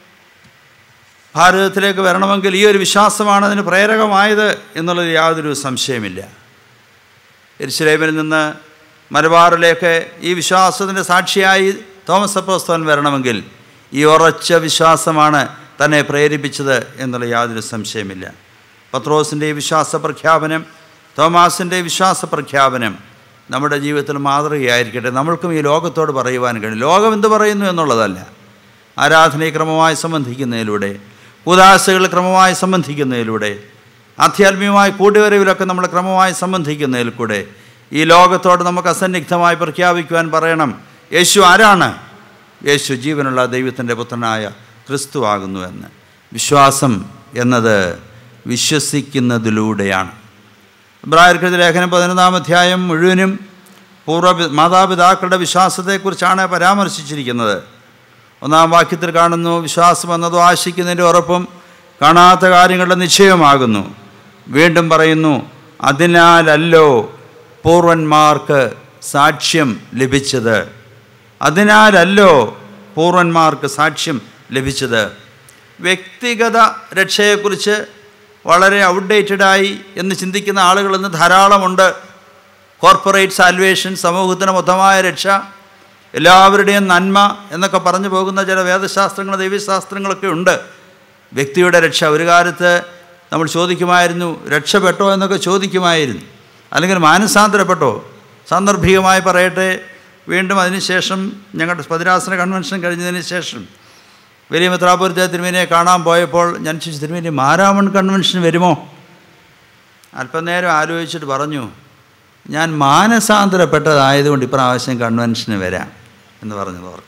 ഭാരതത്തിലേക്ക് വരണമെങ്കിൽ ഈ ഒരു വിശ്വാസമാണ് അതിന് പ്രേരകമായത് എന്നുള്ളത് യാതൊരു സംശയമില്ല എരിശിലേമിൽ നിന്ന് മലബാറിലേക്ക് ഈ വിശ്വാസത്തിൻ്റെ സാക്ഷിയായി തോമസ് അപ്പോസ്തോൻ വരണമെങ്കിൽ ഈ ഉറച്ച വിശ്വാസമാണ് തന്നെ പ്രേരിപ്പിച്ചത് എന്നുള്ള യാതൊരു സംശയമില്ല പത്രോസിൻ്റെ ഈ വിശ്വാസ പ്രഖ്യാപനം തോമാസിൻ്റെ വിശ്വാസ പ്രഖ്യാപനം നമ്മുടെ ജീവിതത്തിൽ മാതൃകയായിരിക്കട്ടെ നമ്മൾക്കും ഈ ലോകത്തോട് പറയുവാൻ കഴിയും ലോകം എന്ത് പറയുന്നു എന്നുള്ളതല്ല ആരാധനയെ ക്രമമായി സംബന്ധിക്കുന്നതിലൂടെ ഉദാസകൾ ക്രമമായി സംബന്ധിക്കുന്നതിലൂടെ ആധ്യാത്മികമായ കൂട്ടുവരവിലൊക്കെ നമ്മൾ ക്രമമായി സംബന്ധിക്കുന്നതിൽ കൂടെ ഈ ലോകത്തോട് നമുക്ക് അസന്നിഗ്ധമായി പ്രഖ്യാപിക്കുവാൻ പറയണം യേശു ആരാണ് യേശു ജീവനുള്ള ദൈവത്തിൻ്റെ പുത്രനായ ക്രിസ്തു ആകുന്നു എന്ന് വിശ്വാസം എന്നത് വിശ്വസിക്കുന്നതിലൂടെയാണ് ഇബ്രാഹിർക്കെതി ലേഖനം പതിനൊന്നാം അധ്യായം മുഴുവനും പൂർവ്വ മാതാപിതാക്കളുടെ വിശ്വാസത്തെക്കുറിച്ചാണ് പരാമർശിച്ചിരിക്കുന്നത് ഒന്നാം വാക്യത്തിൽ കാണുന്നു വിശ്വാസം എന്നതോ ആശിക്കുന്നതിൻ്റെ ഉറപ്പും കാണാത്ത കാര്യങ്ങളുടെ നിശ്ചയമാകുന്നു വീണ്ടും പറയുന്നു അതിനാലല്ലോ പൂർവന്മാർക്ക് സാക്ഷ്യം ലഭിച്ചത് അതിനാലല്ലോ പൂർവന്മാർക്ക് സാക്ഷ്യം ലഭിച്ചത് വ്യക്തിഗത രക്ഷയെക്കുറിച്ച് വളരെ ഔട്ട്ഡേറ്റഡായി എന്ന് ചിന്തിക്കുന്ന ആളുകൾ ഇന്ന് ധാരാളമുണ്ട് കോർപ്പറേറ്റ് സാൽവേഷൻ സമൂഹത്തിന് മൊത്തമായ രക്ഷ എല്ലാവരുടെയും നന്മ എന്നൊക്കെ പറഞ്ഞു പോകുന്ന ചില വേദശാസ്ത്രങ്ങൾ ദൈവശാസ്ത്രങ്ങളൊക്കെ ഉണ്ട് വ്യക്തിയുടെ രക്ഷ ഒരു കാലത്ത് നമ്മൾ ചോദിക്കുമായിരുന്നു രക്ഷപ്പെട്ടോ എന്നൊക്കെ ചോദിക്കുമായിരുന്നു അല്ലെങ്കിൽ മാനസാന്തരപ്പെട്ടോ സാന്ദർഭികമായി പറയട്ടെ വീണ്ടും അതിനുശേഷം ഞങ്ങളുടെ പതിരാസന കൺവെൻഷൻ കഴിഞ്ഞതിന് ശേഷം വലിയ മെത്രാപുരത്തെ തിരുമേനിയെ കാണാൻ പോയപ്പോൾ ഞാൻ ചോദിച്ചു തിരുമേനി മാരാമൺ കൺവെൻഷൻ വരുമോ അല്പനേരം ആലോചിച്ചിട്ട് പറഞ്ഞു ഞാൻ മാനസാന്തരപ്പെട്ടതായതുകൊണ്ട് ഇപ്രാവശ്യം കൺവെൻഷന് വരാം എന്ന് പറഞ്ഞത് ഓർക്കണം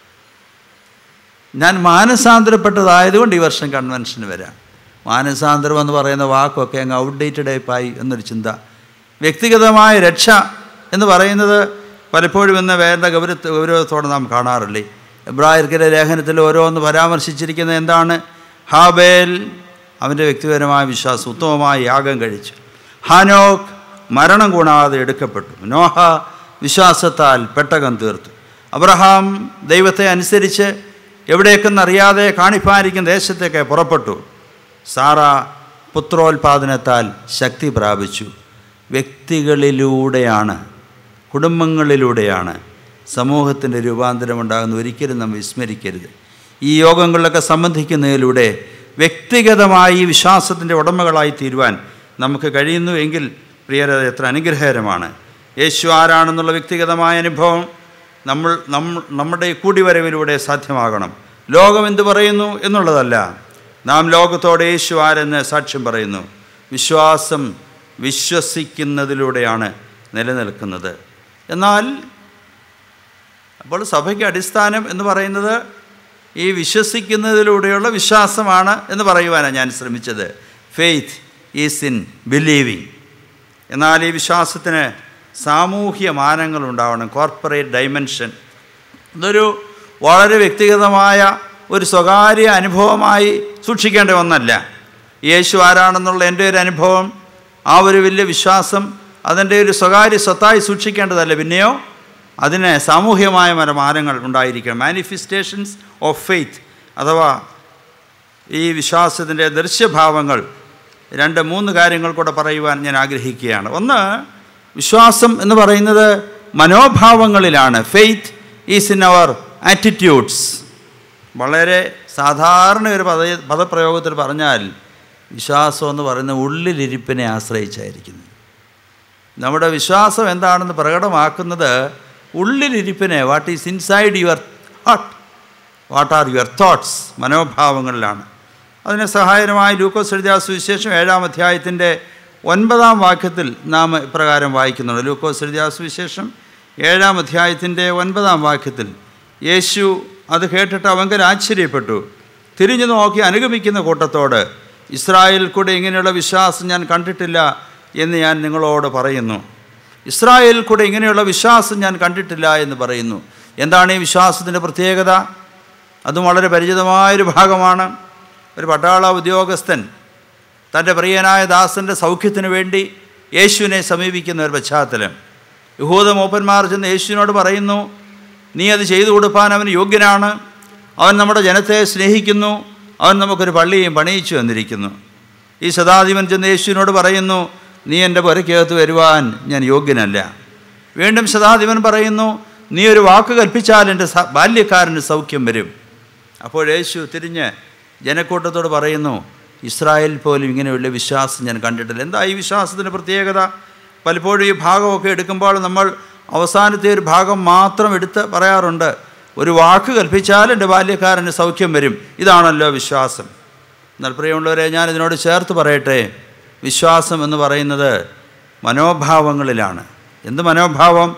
ഞാൻ മാനസാന്തരപ്പെട്ടതായതുകൊണ്ട് ഈ വർഷം കൺവെൻഷന് വരാം മാനസാന്തരം എന്ന് പറയുന്ന വാക്കൊക്കെ അങ്ങ് ഔട്ട്ഡേറ്റഡ് ആയിപ്പായി എന്നൊരു ചിന്ത വ്യക്തിഗതമായ രക്ഷ എന്ന് പറയുന്നത് പലപ്പോഴും ഇന്ന് വേണ്ട ഗൗരവ ഗൗരവത്തോടെ നാം കാണാറില്ലേ എബ്രാഹിർക്കിലെ ലേഖനത്തിൽ ഓരോന്ന് പരാമർശിച്ചിരിക്കുന്നത് എന്താണ് ഹാബേൽ അവൻ്റെ വ്യക്തിപരമായ വിശ്വാസം ഉത്തമമായ യാഗം കഴിച്ചു ഹാനോക്ക് മരണം കൂടാതെ എടുക്കപ്പെട്ടു നോഹ വിശ്വാസത്താൽ പെട്ടകം തീർത്തു അബ്രഹാം ദൈവത്തെ അനുസരിച്ച് എവിടേക്കെന്നറിയാതെ കാണിപ്പാനിക്കുന്ന ദേശത്തേക്ക് പുറപ്പെട്ടു സാറ പുത്രോൽപാദനത്താൽ ശക്തി പ്രാപിച്ചു വ്യക്തികളിലൂടെയാണ് കുടുംബങ്ങളിലൂടെയാണ് സമൂഹത്തിൻ്റെ രൂപാന്തരമുണ്ടാകുന്ന ഒരിക്കലും നാം വിസ്മരിക്കരുത് ഈ യോഗങ്ങളിലൊക്കെ സംബന്ധിക്കുന്നതിലൂടെ വ്യക്തിഗതമായി ഈ വിശ്വാസത്തിൻ്റെ ഉടമകളായി തീരുവാൻ നമുക്ക് കഴിയുന്നു എങ്കിൽ പ്രിയരത് എത്ര അനുഗ്രഹകരമാണ് യേശു ആരാണെന്നുള്ള വ്യക്തിഗതമായ അനുഭവം നമ്മൾ നമ്മൾ നമ്മുടെ ഈ കൂടിവരവിലൂടെ സാധ്യമാകണം ലോകം എന്തു പറയുന്നു എന്നുള്ളതല്ല നാം ലോകത്തോടെ യേശു ആരെന്ന് സാക്ഷ്യം പറയുന്നു വിശ്വാസം വിശ്വസിക്കുന്നതിലൂടെയാണ് നിലനിൽക്കുന്നത് എന്നാൽ അപ്പോൾ സഭയ്ക്ക് അടിസ്ഥാനം എന്ന് പറയുന്നത് ഈ വിശ്വസിക്കുന്നതിലൂടെയുള്ള വിശ്വാസമാണ് എന്ന് പറയുവാനാണ് ഞാൻ ശ്രമിച്ചത് ഫെയ്ത്ത് ഈസ് ഇൻ ബിലീവിങ് എന്നാൽ ഈ വിശ്വാസത്തിന് സാമൂഹ്യ മാനങ്ങൾ ഉണ്ടാവണം കോർപ്പറേറ്റ് ഡൈമെൻഷൻ ഇതൊരു വളരെ വ്യക്തിഗതമായ ഒരു സ്വകാര്യ അനുഭവമായി സൂക്ഷിക്കേണ്ട ഒന്നല്ല യേശു ആരാണെന്നുള്ള എൻ്റെ ഒരു അനുഭവം ആ ഒരു വലിയ വിശ്വാസം അതിൻ്റെ ഒരു സ്വകാര്യ സ്വത്തായി സൂക്ഷിക്കേണ്ടതല്ല പിന്നെയോ അതിന് സാമൂഹ്യമായ മര മാനങ്ങൾ ഉണ്ടായിരിക്കണം മാനിഫെസ്റ്റേഷൻസ് ഓഫ് ഫെയ്ത്ത് അഥവാ ഈ വിശ്വാസത്തിൻ്റെ ദൃശ്യഭാവങ്ങൾ രണ്ട് മൂന്ന് കാര്യങ്ങൾ കൂടെ പറയുവാൻ ഞാൻ ആഗ്രഹിക്കുകയാണ് ഒന്ന് വിശ്വാസം എന്ന് പറയുന്നത് മനോഭാവങ്ങളിലാണ് faith is in our attitudes വളരെ സാധാരണ ഒരു പദ പദപ്രയോഗത്തിൽ പറഞ്ഞാൽ വിശ്വാസം എന്ന് പറയുന്ന ഉള്ളിലിരിപ്പിനെ ആശ്രയിച്ചായിരിക്കുന്നു നമ്മുടെ വിശ്വാസം എന്താണെന്ന് പ്രകടമാക്കുന്നത് ഉള്ളിലിരിപ്പിനെ what is inside your heart what are your thoughts മനോഭാവങ്ങളിലാണ് അതിന് സഹായകരമായ ലൂക്കോസ് എഴുതിയ സുവിശേഷം ഏഴാം അധ്യായത്തിൻ്റെ ഒൻപതാം വാക്യത്തിൽ നാം ഇപ്രകാരം വായിക്കുന്നുണ്ട് ലൂക്കോസ് എഴുതിയ സുവിശേഷം ഏഴാം അധ്യായത്തിൻ്റെ ഒൻപതാം വാക്യത്തിൽ യേശു അത് കേട്ടിട്ട് അവങ്കൽ ആശ്ചര്യപ്പെട്ടു തിരിഞ്ഞു നോക്കി അനുഗമിക്കുന്ന കൂട്ടത്തോട് ഇസ്രായേൽ കൂടെ ഇങ്ങനെയുള്ള വിശ്വാസം ഞാൻ കണ്ടിട്ടില്ല എന്ന് ഞാൻ നിങ്ങളോട് പറയുന്നു ഇസ്രായേൽ കൂടെ ഇങ്ങനെയുള്ള വിശ്വാസം ഞാൻ കണ്ടിട്ടില്ല എന്ന് പറയുന്നു എന്താണ് ഈ വിശ്വാസത്തിൻ്റെ പ്രത്യേകത അതും വളരെ പരിചിതമായൊരു ഭാഗമാണ് ഒരു പട്ടാള ഉദ്യോഗസ്ഥൻ തൻ്റെ പ്രിയനായ ദാസൻ്റെ സൗഖ്യത്തിന് വേണ്ടി യേശുവിനെ സമീപിക്കുന്ന ഒരു പശ്ചാത്തലം യഹൂദ മൂപ്പന്മാർ ചെന്ന് യേശുവിനോട് പറയുന്നു നീ അത് ചെയ്തു കൊടുക്കാൻ അവൻ യോഗ്യനാണ് അവൻ നമ്മുടെ ജനത്തെ സ്നേഹിക്കുന്നു അവൻ നമുക്കൊരു പള്ളിയും പണിയിച്ചു വന്നിരിക്കുന്നു ഈ ശതാധിപൻ ചെന്ന് യേശുവിനോട് പറയുന്നു നീ എൻ്റെ പുരയ്ക്കകത്ത് വരുവാൻ ഞാൻ യോഗ്യനല്ല വീണ്ടും ശതാധിപൻ പറയുന്നു നീ ഒരു വാക്ക് കൽപ്പിച്ചാൽ എൻ്റെ സ- ബാല്യക്കാരന് സൗഖ്യം വരും അപ്പോൾ യേശു തിരിഞ്ഞ് ജനക്കൂട്ടത്തോട് പറയുന്നു ഇസ്രായേൽ പോലും ഇങ്ങനെയുള്ള വിശ്വാസം ഞാൻ കണ്ടിട്ടില്ല എന്താ ഈ വിശ്വാസത്തിൻ്റെ പ്രത്യേകത പലപ്പോഴും ഈ ഭാഗമൊക്കെ എടുക്കുമ്പോൾ നമ്മൾ അവസാനത്തെ ഒരു ഭാഗം മാത്രം എടുത്ത് പറയാറുണ്ട് ഒരു വാക്ക് കൽപ്പിച്ചാൽ എൻ്റെ ബാല്യക്കാരന് സൗഖ്യം വരും ഇതാണല്ലോ വിശ്വാസം എന്നാൽ പ്രിയമുള്ളവരെ ഞാൻ ഇതിനോട് ചേർത്ത് പറയട്ടെ വിശ്വാസം എന്ന് പറയുന്നത് മനോഭാവങ്ങളിലാണ് എന്ത് മനോഭാവം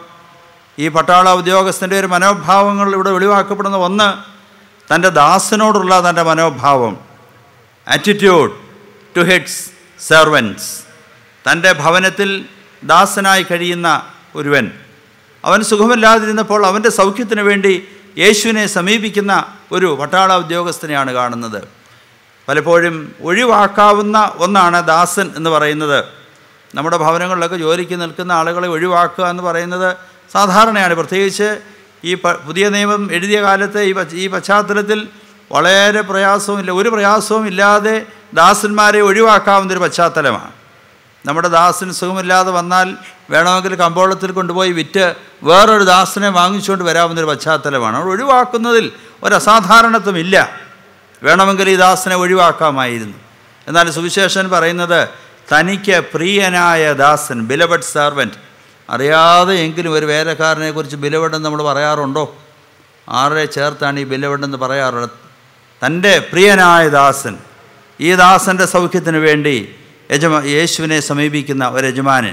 ഈ പട്ടാള ഉദ്യോഗസ്ഥൻ്റെ ഒരു മനോഭാവങ്ങൾ ഇവിടെ വെളിവാക്കപ്പെടുന്ന ഒന്ന് തൻ്റെ ദാസനോടുള്ള തൻ്റെ മനോഭാവം ആറ്റിറ്റ്യൂഡ് ടു ഹിറ്റ്സ് സെർവൻസ് തൻ്റെ ഭവനത്തിൽ ദാസനായി കഴിയുന്ന ഒരുവൻ അവൻ സുഖമില്ലാതിരുന്നപ്പോൾ അവൻ്റെ സൗഖ്യത്തിന് വേണ്ടി യേശുവിനെ സമീപിക്കുന്ന ഒരു പട്ടാള ഉദ്യോഗസ്ഥനെയാണ് കാണുന്നത് പലപ്പോഴും ഒഴിവാക്കാവുന്ന ഒന്നാണ് ദാസൻ എന്ന് പറയുന്നത് നമ്മുടെ ഭവനങ്ങളിലൊക്കെ ജോലിക്ക് നിൽക്കുന്ന ആളുകളെ ഒഴിവാക്കുക എന്ന് പറയുന്നത് സാധാരണയാണ് പ്രത്യേകിച്ച് ഈ പ- പുതിയ നിയമം എഴുതിയ കാലത്ത് ഈ പശ്ച- ഈ പശ്ചാത്തലത്തിൽ വളരെ പ്രയാസവുമില്ല ഒരു പ്രയാസവും ഇല്ലാതെ ദാസന്മാരെ ഒഴിവാക്കാവുന്നൊരു പശ്ചാത്തലമാണ് നമ്മുടെ ദാസന് സുഖമില്ലാതെ വന്നാൽ വേണമെങ്കിൽ കമ്പോളത്തിൽ കൊണ്ടുപോയി വിറ്റ് വേറൊരു ദാസനെ വാങ്ങിച്ചുകൊണ്ട് വരാവുന്നൊരു പശ്ചാത്തലമാണ് അവിടെ ഒഴിവാക്കുന്നതിൽ ഒരു അസാധാരണത്വമില്ല വേണമെങ്കിൽ ഈ ദാസനെ ഒഴിവാക്കാമായിരുന്നു എന്നാൽ സുവിശേഷൻ പറയുന്നത് തനിക്ക് പ്രിയനായ ദാസൻ ബിലബഡ് സർവൻറ്റ് അറിയാതെ എങ്കിലും ഒരു വേലക്കാരനെ കുറിച്ച് ബിലവഡെന്ന് നമ്മൾ പറയാറുണ്ടോ ആരെ ചേർത്താണ് ഈ ബിലവഡെന്ന് പറയാറുള്ളത് തൻ്റെ പ്രിയനായ ദാസൻ ഈ ദാസൻ്റെ സൗഖ്യത്തിന് വേണ്ടി യജമാ യേശുവിനെ സമീപിക്കുന്ന ഒരു യജമാനൻ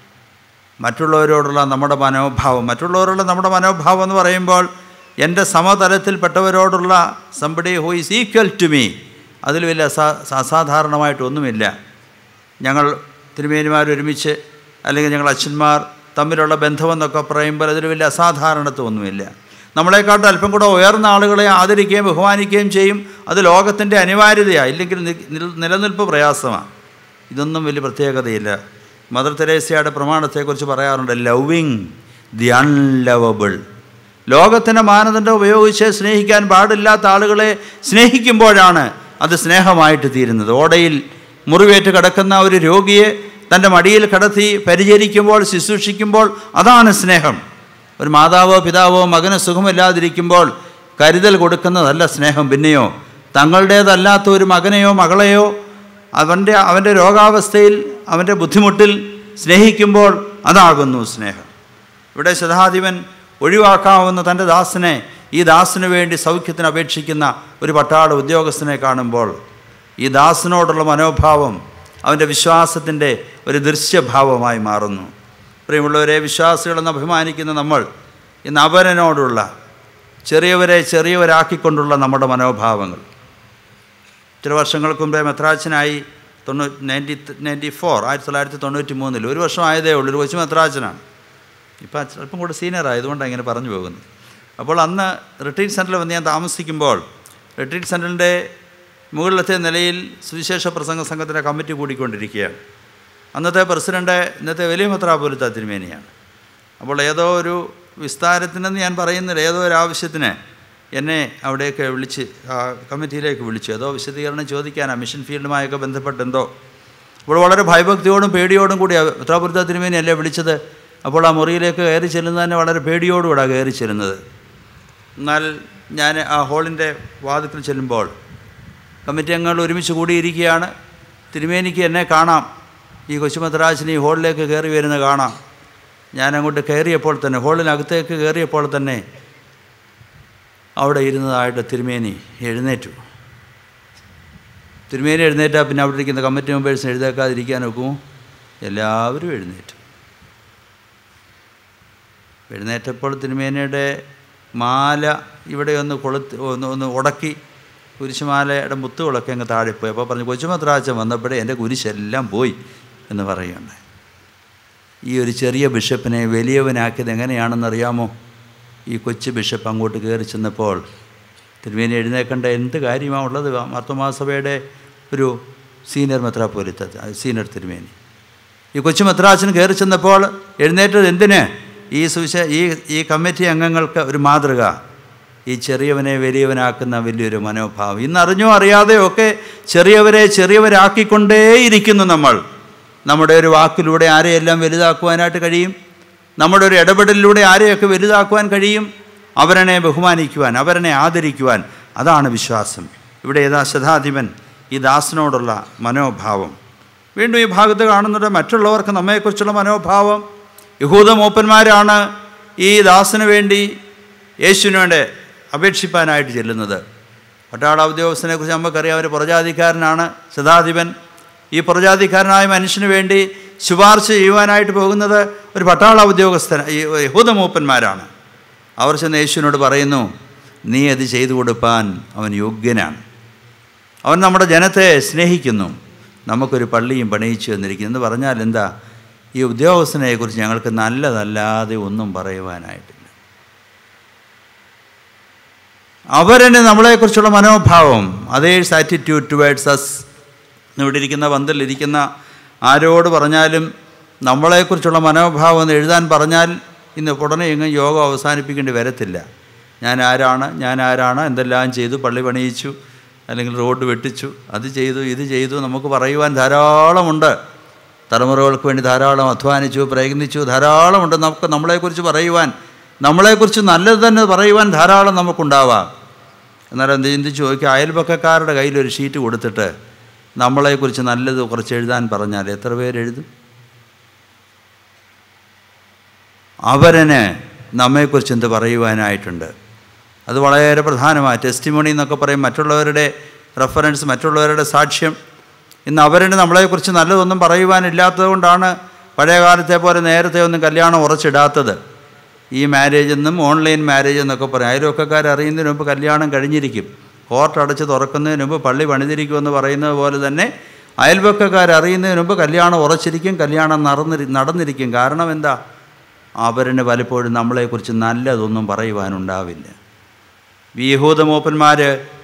മറ്റുള്ളവരോടുള്ള നമ്മുടെ മനോഭാവം മറ്റുള്ളവരോടുള്ള നമ്മുടെ മനോഭാവം എന്ന് പറയുമ്പോൾ എൻ്റെ സമതലത്തിൽപ്പെട്ടവരോടുള്ള somebody who is equal to me അതിൽ വലിയ അസാ അസാധാരണമായിട്ടൊന്നുമില്ല ഞങ്ങൾ തിരുമേനിമാർ ഒരുമിച്ച് അല്ലെങ്കിൽ ഞങ്ങൾ അച്ഛന്മാർ തമ്മിലുള്ള ബന്ധമെന്നൊക്കെ പറയുമ്പോൾ അതിൽ വലിയ അസാധാരണത്വമൊന്നുമില്ല നമ്മളെക്കാട്ടും അല്പം കൂടെ ഉയർന്ന ആളുകളെ ആദരിക്കുകയും ബഹുമാനിക്കുകയും ചെയ്യും അത് ലോകത്തിൻ്റെ അനിവാര്യതയാണ് ഇല്ലെങ്കിൽ നി- നിൽ- നിലനിൽപ്പ് പ്രയാസമാണ് ഇതൊന്നും വലിയ പ്രത്യേകതയില്ല മദർ തെരേസയുടെ പ്രമാണത്തെക്കുറിച്ച് പറയാറുണ്ട് ലവിങ് ദി അൺലവബിൾ ലോകത്തിൻ്റെ മാനദണ്ഡം ഉപയോഗിച്ച് സ്നേഹിക്കാൻ പാടില്ലാത്ത ആളുകളെ സ്നേഹിക്കുമ്പോഴാണ് അത് സ്നേഹമായിട്ട് തീരുന്നത് ഓടയിൽ മുറിവേറ്റ് കിടക്കുന്ന ഒരു രോഗിയെ തൻ്റെ മടിയിൽ കിടത്തി പരിചരിക്കുമ്പോൾ ശുശ്രൂഷിക്കുമ്പോൾ അതാണ് സ്നേഹം ഒരു മാതാവോ പിതാവോ മകന് സുഖമില്ലാതിരിക്കുമ്പോൾ കരുതൽ കൊടുക്കുന്നതല്ല സ്നേഹം പിന്നെയോ തങ്ങളുടേതല്ലാത്ത ഒരു മകനെയോ മകളെയോ അവൻ്റെ അവൻ്റെ രോഗാവസ്ഥയിൽ അവൻ്റെ ബുദ്ധിമുട്ടിൽ സ്നേഹിക്കുമ്പോൾ അതാകുന്നു സ്നേഹം ഇവിടെ ശതാധിപൻ ഒഴിവാക്കാവുന്ന തൻ്റെ ദാസനെ ഈ ദാസന് വേണ്ടി സൗഖ്യത്തിന് അപേക്ഷിക്കുന്ന ഒരു പട്ടാള ഉദ്യോഗസ്ഥനെ കാണുമ്പോൾ ഈ ദാസനോടുള്ള മനോഭാവം അവൻ്റെ വിശ്വാസത്തിൻ്റെ ഒരു ദൃശ്യഭാവമായി മാറുന്നു പ്രിയമുള്ളവരെ വിശ്വാസികളെന്ന് അഭിമാനിക്കുന്ന നമ്മൾ ഇന്ന് അപരനോടുള്ള ചെറിയവരെ ചെറിയവരാക്കിക്കൊണ്ടുള്ള നമ്മുടെ മനോഭാവങ്ങൾ ചില വർഷങ്ങൾക്ക് മുമ്പേ മെത്രാച്ചനായി തൊണ്ണൂ നയൻറ്റി നയൻറ്റി ഫോർ ആയിരത്തി തൊള്ളായിരത്തി തൊണ്ണൂറ്റി മൂന്നിൽ ഒരു വർഷം ആയതേ ഉള്ളൂ ഒരു കൊച്ചു മെത്രാച്ചനാണ് ഇപ്പം അല്പം കൂടെ സീനിയർ ആയതുകൊണ്ടാണ് ഇങ്ങനെ പറഞ്ഞു പോകുന്നത് അപ്പോൾ അന്ന് റിട്രീറ്റ് സെൻറ്ററിൽ വന്ന് ഞാൻ താമസിക്കുമ്പോൾ റിട്രീറ്റ് സെൻറ്ററിൻ്റെ മുകളിലത്തെ നിലയിൽ സുവിശേഷ പ്രസംഗ സംഘത്തിൻ്റെ കമ്മിറ്റി കൂടിക്കൊണ്ടിരിക്കുകയാണ് അന്നത്തെ പ്രസിഡൻ്റ് ഇന്നത്തെ വലിയ മെത്രാപോലിത്ത തിരുമേനിയാണ് അപ്പോൾ ഏതോ ഒരു വിസ്താരത്തിനെന്ന് ഞാൻ പറയുന്നില്ല ഏതോ ഒരു ആവശ്യത്തിന് എന്നെ അവിടെയൊക്കെ വിളിച്ച് ആ കമ്മിറ്റിയിലേക്ക് വിളിച്ചു ഏതോ വിശദീകരണം ചോദിക്കാനാണ് മിഷൻ ഫീൽഡുമായൊക്കെ ബന്ധപ്പെട്ട് എന്തോ അപ്പോൾ വളരെ ഭയഭക്തിയോടും പേടിയോടും കൂടി മെത്രാപുരത്ത തിരുമേനി അല്ലേ വിളിച്ചത് അപ്പോൾ ആ മുറിയിലേക്ക് കയറി ചെല്ലുന്നതിന് വളരെ പേടിയോടുകൂടാണ് കയറി ചെല്ലുന്നത് എന്നാൽ ഞാൻ ആ ഹോളിൻ്റെ വാതിക്കൽ ചെല്ലുമ്പോൾ കമ്മിറ്റി അംഗങ്ങൾ ഒരുമിച്ച് കൂടിയിരിക്കുകയാണ് തിരുമേനിക്ക് എന്നെ കാണാം ഈ കൊച്ചുമദ്രാസിന് ഈ ഹോളിലേക്ക് കയറി വരുന്ന കാണാം ഞാൻ അങ്ങോട്ട് കയറിയപ്പോൾ തന്നെ ഹോളിനകത്തേക്ക് കയറിയപ്പോൾ തന്നെ അവിടെ ഇരുന്നതായിട്ട് തിരുമേനി എഴുന്നേറ്റു തിരുമേനി എഴുന്നേറ്റാൽ പിന്നെ അവിടെ ഇരിക്കുന്ന കമ്മിറ്റി മെമ്പേഴ്സിന് എഴുതേക്കാതിരിക്കാൻ ഒക്കുമോ എല്ലാവരും എഴുന്നേറ്റു എഴുന്നേറ്റപ്പോൾ തിരുമേനയുടെ മാല ഇവിടെ ഒന്ന് കൊളുത്ത് ഒന്ന് ഒന്ന് ഉടക്കി കുരിശുമാലയുടെ മുത്തുകളൊക്കെ അങ്ങ് താഴെ പോയി അപ്പോൾ പറഞ്ഞു കൊച്ചുമത്രാച്ചൻ വന്നപ്പോഴേ എൻ്റെ കുരിശെല്ലാം പോയി എന്ന് പറയുകയുണ്ടായി ഈ ഒരു ചെറിയ ബിഷപ്പിനെ വലിയവനാക്കിയത് എങ്ങനെയാണെന്നറിയാമോ ഈ കൊച്ചു ബിഷപ്പ് അങ്ങോട്ട് കയറി ചെന്നപ്പോൾ തിരുമേനി എഴുന്നേക്കേണ്ട എന്ത് കാര്യമാണ് ഉള്ളത് മാർത്തോമാസഭയുടെ ഒരു സീനിയർ മെത്രാപ്പോലിത്ത സീനിയർ തിരുമേനി ഈ കൊച്ചു മെത്രാച്ചൻ കയറി ചെന്നപ്പോൾ എഴുന്നേറ്റത് എന്തിന് ഈ സുവിശ ഈ ഈ കമ്മിറ്റി അംഗങ്ങൾക്ക് ഒരു മാതൃക ഈ ചെറിയവനെ വലിയവനാക്കുന്ന വലിയൊരു മനോഭാവം ഇന്നറിഞ്ഞോ അറിയാതെയോ ഒക്കെ ചെറിയവരെ ചെറിയവരാക്കിക്കൊണ്ടേയിരിക്കുന്നു നമ്മൾ നമ്മുടെ ഒരു വാക്കിലൂടെ ആരെയെല്ലാം വലുതാക്കുവാനായിട്ട് കഴിയും നമ്മുടെ ഒരു ഇടപെടലിലൂടെ ആരെയൊക്കെ വലുതാക്കുവാൻ കഴിയും അവരനെ ബഹുമാനിക്കുവാൻ അവരനെ ആദരിക്കുവാൻ അതാണ് വിശ്വാസം ഇവിടെ ഏതാ ശതാധിപൻ ഈ ദാസനോടുള്ള മനോഭാവം വീണ്ടും ഈ ഭാഗത്ത് കാണുന്നത് മറ്റുള്ളവർക്ക് നമ്മെക്കുറിച്ചുള്ള മനോഭാവം യഹൂദ മൂപ്പന്മാരാണ് ഈ ദാസന് വേണ്ടി യേശുവിന് വേണ്ടി അപേക്ഷിപ്പാനായിട്ട് ചെല്ലുന്നത് പട്ടാള ഉദ്യോഗസ്ഥനെ കുറിച്ച് നമുക്കറിയാം ഒരു പ്രജാതിക്കാരനാണ് ശതാധിപൻ ഈ പ്രജാതിക്കാരനായ മനുഷ്യന് വേണ്ടി ശുപാർശ ചെയ്യുവാനായിട്ട് പോകുന്നത് ഒരു പട്ടാള ഉദ്യോഗസ്ഥൻ ഈ യഹൂദ മൂപ്പന്മാരാണ് അവർ ചെന്ന് യേശുവിനോട് പറയുന്നു നീ അത് ചെയ്തു കൊടുപ്പാൻ അവൻ യോഗ്യനാണ് അവൻ നമ്മുടെ ജനത്തെ സ്നേഹിക്കുന്നു നമുക്കൊരു പള്ളിയും പണിയിച്ചു എന്നിരിക്കുന്നു എന്ന് പറഞ്ഞാൽ എന്താ ഈ ഉദ്യോഗസ്ഥനെക്കുറിച്ച് ഞങ്ങൾക്ക് നല്ലതല്ലാതെ ഒന്നും പറയുവാനായിട്ടില്ല അവരന് നമ്മളെക്കുറിച്ചുള്ള മനോഭാവം അതേഴ്സ് ആറ്റിറ്റ്യൂഡ് ടുവേഡ്സ് അസ് ഇവിടെ ഇരിക്കുന്ന പന്തലിരിക്കുന്ന ആരോട് പറഞ്ഞാലും നമ്മളെക്കുറിച്ചുള്ള മനോഭാവം എന്ന് എഴുതാൻ പറഞ്ഞാൽ ഇന്ന് ഉടനെ എങ്ങും യോഗം അവസാനിപ്പിക്കേണ്ടി വരത്തില്ല ഞാൻ ആരാണ് ഞാൻ ആരാണ് എന്തെല്ലാം ചെയ്തു പള്ളി പണിയിച്ചു അല്ലെങ്കിൽ റോഡ് വെട്ടിച്ചു അത് ചെയ്തു ഇത് ചെയ്തു നമുക്ക് പറയുവാൻ ധാരാളമുണ്ട് തലമുറകൾക്ക് വേണ്ടി ധാരാളം അധ്വാനിച്ചു പ്രയത്നിച്ചു ധാരാളമുണ്ട് നമുക്ക് നമ്മളെക്കുറിച്ച് പറയുവാൻ നമ്മളെക്കുറിച്ച് നല്ലത് തന്നെ പറയുവാൻ ധാരാളം നമുക്കുണ്ടാവാം എന്നാൽ എന്ത് ചിന്തിച്ച് നോക്കി അയൽപക്കക്കാരുടെ കയ്യിൽ ഒരു ഷീറ്റ് കൊടുത്തിട്ട് നമ്മളെക്കുറിച്ച് നല്ലത് കുറച്ച് എഴുതാൻ പറഞ്ഞാൽ എത്ര പേര് എഴുതും അവരന് നമ്മെക്കുറിച്ച് എന്ത് പറയുവാനായിട്ടുണ്ട് അത് വളരെ പ്രധാനമാണ് ടെസ്റ്റിമോണി എന്നൊക്കെ പറയും മറ്റുള്ളവരുടെ റെഫറൻസ് മറ്റുള്ളവരുടെ സാക്ഷ്യം ഇന്ന് അവരിന് നമ്മളെക്കുറിച്ച് നല്ലതൊന്നും പറയുവാനില്ലാത്തത് കൊണ്ടാണ് പഴയ കാലത്തെ പോലെ നേരത്തെ ഒന്നും കല്യാണം ഉറച്ചിടാത്തത് ഈ മാരേജ് എന്നും ഓൺലൈൻ മാരേജ് എന്നൊക്കെ പറയും അയൽവക്കക്കാർ അറിയുന്നതിന് മുമ്പ് കല്യാണം കഴിഞ്ഞിരിക്കും കോർട്ട് അടച്ച് തുറക്കുന്നതിന് മുമ്പ് പള്ളി പണിതിരിക്കുമെന്ന് പറയുന്നത് പോലെ തന്നെ അയൽവക്കക്കാർ അറിയുന്നതിന് മുമ്പ് കല്യാണം ഉറച്ചിരിക്കും കല്യാണം നടന്നിരി നടന്നിരിക്കും കാരണം എന്താ അവരിന് പലപ്പോഴും നമ്മളെക്കുറിച്ച് നല്ലതൊന്നും പറയുവാനുണ്ടാവില്ല ഈ യഹൂദ മൂപ്പന്മാർ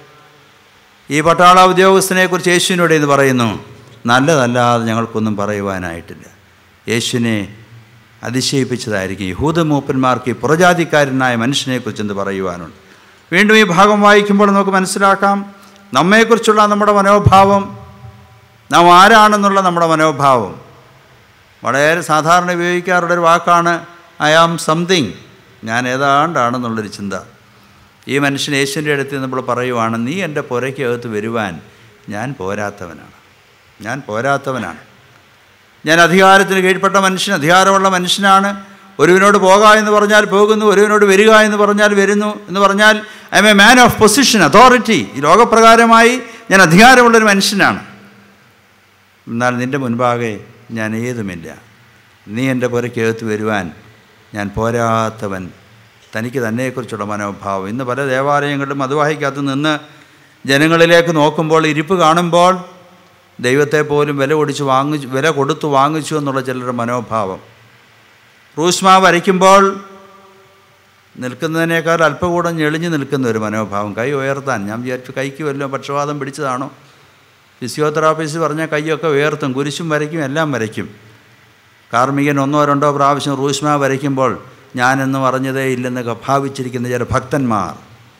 ഈ പട്ടാള ഉദ്യോഗസ്ഥനെക്കുറിച്ച് യേശുവിനോട് ഇത് പറയുന്നു നല്ലതല്ലാതെ ഞങ്ങൾക്കൊന്നും പറയുവാനായിട്ടില്ല യേശുവിനെ അതിശയിപ്പിച്ചതായിരിക്കും യഹൂദ മൂപ്പന്മാർക്ക് ഈ പുറജാതിക്കാരനായ മനുഷ്യനെക്കുറിച്ച് എന്ത് പറയുവാനുണ്ട് വീണ്ടും ഈ ഭാഗം വായിക്കുമ്പോൾ നമുക്ക് മനസ്സിലാക്കാം നമ്മെക്കുറിച്ചുള്ള നമ്മുടെ മനോഭാവം നാം ആരാണെന്നുള്ള നമ്മുടെ മനോഭാവം വളരെ സാധാരണ ഉപയോഗിക്കാറുള്ള ഒരു വാക്കാണ് ഐ ആം സംതിങ് ഞാൻ ഏതാണ്ടാണെന്നുള്ളൊരു ചിന്ത ഈ മനുഷ്യൻ യേശുവിൻ്റെ അടുത്ത് നമ്മൾ പറയുവാണ് നീ എൻ്റെ പുരയ്ക്കകത്ത് വരുവാൻ ഞാൻ പോരാത്തവനാണ് ഞാൻ പോരാത്തവനാണ് ഞാൻ അധികാരത്തിന് കീഴ്പ്പെട്ട മനുഷ്യൻ അധികാരമുള്ള മനുഷ്യനാണ് ഒരുവിനോട് പോക എന്ന് പറഞ്ഞാൽ പോകുന്നു ഒരുവിനോട് വരിക എന്ന് പറഞ്ഞാൽ വരുന്നു എന്ന് പറഞ്ഞാൽ I'm a man of position authority ഈ ലോകപ്രകാരമായി ഞാൻ അധികാരമുള്ളൊരു മനുഷ്യനാണ് എന്നാൽ നിൻ്റെ മുൻപാകെ ഞാൻ ഏതുമില്ല നീ എൻ്റെ പുരയ്ക്കകത്ത് വരുവാൻ ഞാൻ പോരാത്തവൻ തനിക്ക് തന്നെക്കുറിച്ചുള്ള മനോഭാവം ഇന്ന് പല ദേവാലയങ്ങളിലും മധുവാഹിക്കകത്ത് നിന്ന് ജനങ്ങളിലേക്ക് നോക്കുമ്പോൾ ഇരിപ്പ് കാണുമ്പോൾ ദൈവത്തെ പോലും വില ഒടിച്ച് വാങ്ങിച്ചു വില കൊടുത്തു വാങ്ങിച്ചു എന്നുള്ള ചിലരുടെ മനോഭാവം റൂസ്മാ വരയ്ക്കുമ്പോൾ നിൽക്കുന്നതിനേക്കാൾ അല്പം കൂടെ ഞെളിഞ്ഞു നിൽക്കുന്ന ഒരു മനോഭാവം കൈ ഉയർത്താൻ ഞാൻ വിചാരിച്ചു കൈക്ക് വല്ലതും പക്ഷപാതം പിടിച്ചതാണോ ഫിസിയോതെറാപ്പിസ്റ്റ് പറഞ്ഞ കൈയൊക്കെ ഉയർത്തും കുരിശും വരയ്ക്കും എല്ലാം വരയ്ക്കും കാർമികൻ ഒന്നോ രണ്ടോ പ്രാവശ്യം റൂഷ്മ വരയ്ക്കുമ്പോൾ ഞാനെന്ന് പറഞ്ഞതേ ഇല്ലെന്ന് ഭാവിച്ചിരിക്കുന്ന ചില ഭക്തന്മാർ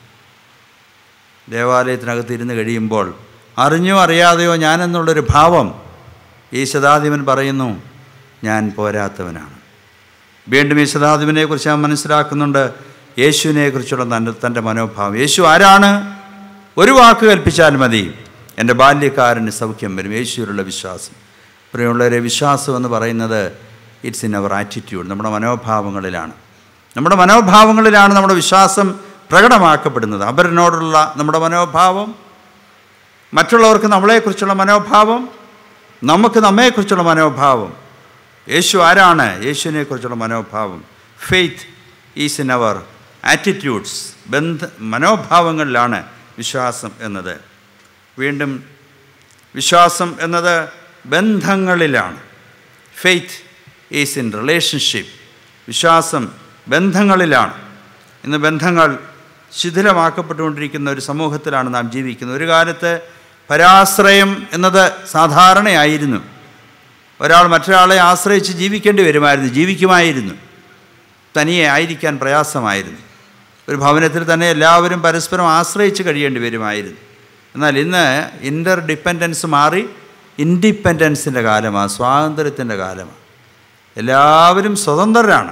ദേവാലയത്തിനകത്ത് ഇരുന്ന് കഴിയുമ്പോൾ അറിഞ്ഞോ അറിയാതെയോ ഞാനെന്നുള്ളൊരു ഭാവം ഈ ശതാധിപൻ പറയുന്നു ഞാൻ പോരാത്തവനാണ് വീണ്ടും ഈ ശതാധിപനെക്കുറിച്ച് ഞാൻ മനസ്സിലാക്കുന്നുണ്ട് യേശുവിനെക്കുറിച്ചുള്ള തൻ്റെ തൻ്റെ മനോഭാവം യേശു ആരാണ് ഒരു വാക്ക് കൽപ്പിച്ചാൽ മതി എൻ്റെ ബാല്യക്കാരന് സൗഖ്യം വരും യേശുവിലുള്ള വിശ്വാസം പ്രിയമുള്ളവരെ വിശ്വാസം എന്ന് പറയുന്നത് ഇറ്റ്സ് ഇൻ അവർ ആറ്റിറ്റ്യൂഡ് നമ്മുടെ മനോഭാവങ്ങളിലാണ് നമ്മുടെ മനോഭാവങ്ങളിലാണ് നമ്മുടെ വിശ്വാസം പ്രകടമാക്കപ്പെടുന്നത് അവരിനോടുള്ള നമ്മുടെ മനോഭാവം മറ്റുള്ളവർക്ക് നമ്മളെക്കുറിച്ചുള്ള മനോഭാവം നമുക്ക് നമ്മെക്കുറിച്ചുള്ള മനോഭാവം യേശു ആരാണ് യേശുവിനെക്കുറിച്ചുള്ള മനോഭാവം faith is in our attitudes ബന്ധ മനോഭാവങ്ങളിലാണ് വിശ്വാസം എന്നത് വീണ്ടും വിശ്വാസം എന്നത് ബന്ധങ്ങളിലാണ് ഫെയ്ത്ത് ഈസ് ഇൻ റിലേഷൻഷിപ്പ് വിശ്വാസം ബന്ധങ്ങളിലാണ് ഇന്ന് ബന്ധങ്ങൾ ശിഥിലമാക്കപ്പെട്ടുകൊണ്ടിരിക്കുന്ന ഒരു സമൂഹത്തിലാണ് നാം ജീവിക്കുന്നത് ഒരു കാലത്ത് പരാശ്രയം എന്നത് സാധാരണയായിരുന്നു ഒരാൾ മറ്റൊരാളെ ആശ്രയിച്ച് ജീവിക്കേണ്ടി വരുമായിരുന്നു ജീവിക്കുമായിരുന്നു തനിയെ ആയിരിക്കാൻ പ്രയാസമായിരുന്നു ഒരു ഭവനത്തിൽ തന്നെ എല്ലാവരും പരസ്പരം ആശ്രയിച്ച് കഴിയേണ്ടി വരുമായിരുന്നു എന്നാൽ ഇന്ന് ഇൻ്റർ ഡിപ്പെൻഡൻസ് മാറി ഇൻഡിപെൻഡൻസിൻ്റെ കാലമാണ് സ്വാതന്ത്ര്യത്തിൻ്റെ കാലമാണ് എല്ലാവരും സ്വതന്ത്രരാണ്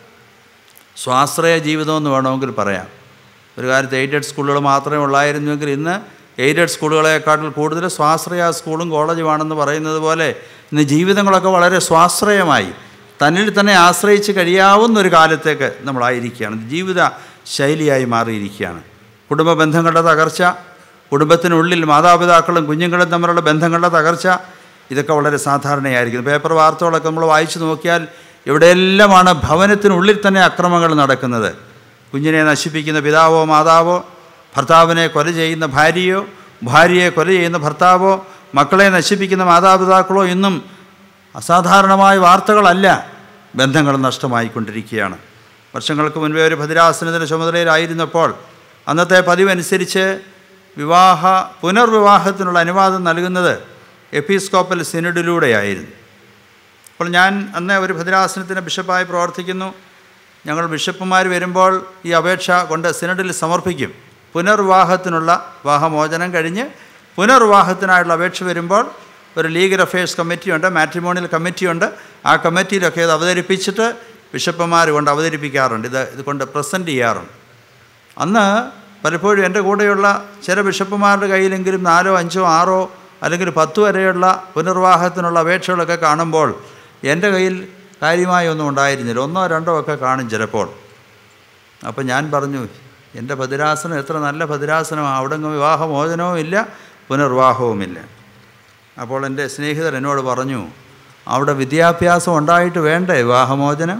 സ്വാശ്രയ ജീവിതമെന്ന് വേണമെങ്കിൽ പറയാം ഒരു കാലത്ത് എയ്ഡഡ് സ്കൂളുകൾ മാത്രമേ ഉള്ളായിരുന്നുവെങ്കിൽ ഇന്ന് എയ്ഡഡ് സ്കൂളുകളെക്കാട്ടിൽ കൂടുതൽ സ്വാശ്രയ സ്കൂളും കോളേജുമാണെന്ന് പറയുന്നത് പോലെ ഇന്ന് ജീവിതങ്ങളൊക്കെ വളരെ സ്വാശ്രയമായി തന്നിൽ തന്നെ ആശ്രയിച്ച് കഴിയാവുന്ന ഒരു കാലത്തേക്ക് നമ്മളായിരിക്കുകയാണ് ജീവിത ശൈലിയായി മാറിയിരിക്കുകയാണ് കുടുംബ ബന്ധങ്ങളുടെ തകർച്ച കുടുംബത്തിനുള്ളിൽ മാതാപിതാക്കളും കുഞ്ഞുങ്ങളും തമ്മിലുള്ള ബന്ധങ്ങളുടെ തകർച്ച ഇതൊക്കെ വളരെ സാധാരണയായിരിക്കുന്നു പേപ്പർ വാർത്തകളൊക്കെ നമ്മൾ വായിച്ചു നോക്കിയാൽ ഇവിടെയെല്ലാമാണ് ഭവനത്തിനുള്ളിൽ തന്നെ അക്രമങ്ങൾ നടക്കുന്നത് കുഞ്ഞിനെ നശിപ്പിക്കുന്ന പിതാവോ മാതാവോ ഭർത്താവിനെ കൊല ചെയ്യുന്ന ഭാര്യയോ ഭാര്യയെ കൊല ചെയ്യുന്ന ഭർത്താവോ മക്കളെ നശിപ്പിക്കുന്ന മാതാപിതാക്കളോ ഇന്നും അസാധാരണമായ വാർത്തകളല്ല ബന്ധങ്ങൾ നഷ്ടമായിക്കൊണ്ടിരിക്കുകയാണ് വർഷങ്ങൾക്ക് മുൻപേ ഒരു ഭദ്രാസനത്തിൻ്റെ ചുമതലയിലായിരുന്നപ്പോൾ അന്നത്തെ പതിവനുസരിച്ച് വിവാഹ പുനർവിവാഹത്തിനുള്ള അനുവാദം നൽകുന്നത് എപ്പിസ്കോപ്പൽ സിനഡിലൂടെയായിരുന്നു അപ്പോൾ ഞാൻ അന്ന് ഒരു ഭദ്രാസനത്തിൻ്റെ ബിഷപ്പായി പ്രവർത്തിക്കുന്നു ഞങ്ങൾ ബിഷപ്പുമാർ വരുമ്പോൾ ഈ അപേക്ഷ കൊണ്ട് സിനഡിൽ സമർപ്പിക്കും പുനർവിവാഹത്തിനുള്ള വിവാഹമോചനം കഴിഞ്ഞ് പുനർവിവാഹത്തിനായുള്ള അപേക്ഷ വരുമ്പോൾ ഒരു ലീഗൽ അഫയേഴ്സ് കമ്മിറ്റിയുണ്ട് മാട്രിമോണിയൽ കമ്മിറ്റിയുണ്ട് ആ കമ്മിറ്റിയിലൊക്കെ ഇത് അവതരിപ്പിച്ചിട്ട് ബിഷപ്പുമാർ കൊണ്ട് അവതരിപ്പിക്കാറുണ്ട് ഇത് ഇത് കൊണ്ട് പ്രസൻറ്റ് ചെയ്യാറുണ്ട് അന്ന് പലപ്പോഴും എൻ്റെ കൂടെയുള്ള ചില ബിഷപ്പുമാരുടെ കയ്യിലെങ്കിലും നാലോ അഞ്ചോ ആറോ അല്ലെങ്കിൽ പത്ത് വരെയുള്ള പുനർവാഹത്തിനുള്ള അപേക്ഷകളൊക്കെ കാണുമ്പോൾ എൻ്റെ കയ്യിൽ കാര്യമായി ഒന്നും ഉണ്ടായിരുന്നില്ല ഒന്നോ രണ്ടോ ഒക്കെ കാണും ചിലപ്പോൾ അപ്പോൾ ഞാൻ പറഞ്ഞു എൻ്റെ ഭദ്രാസനം എത്ര നല്ല ഭദ്രാസനമാണ് അവിടെ വിവാഹമോചനവും ഇല്ല പുനർവാഹവുമില്ല അപ്പോൾ എൻ്റെ സ്നേഹിതർ എന്നോട് പറഞ്ഞു അവിടെ വിദ്യാഭ്യാസം ഉണ്ടായിട്ട് വേണ്ടേ വിവാഹമോചനം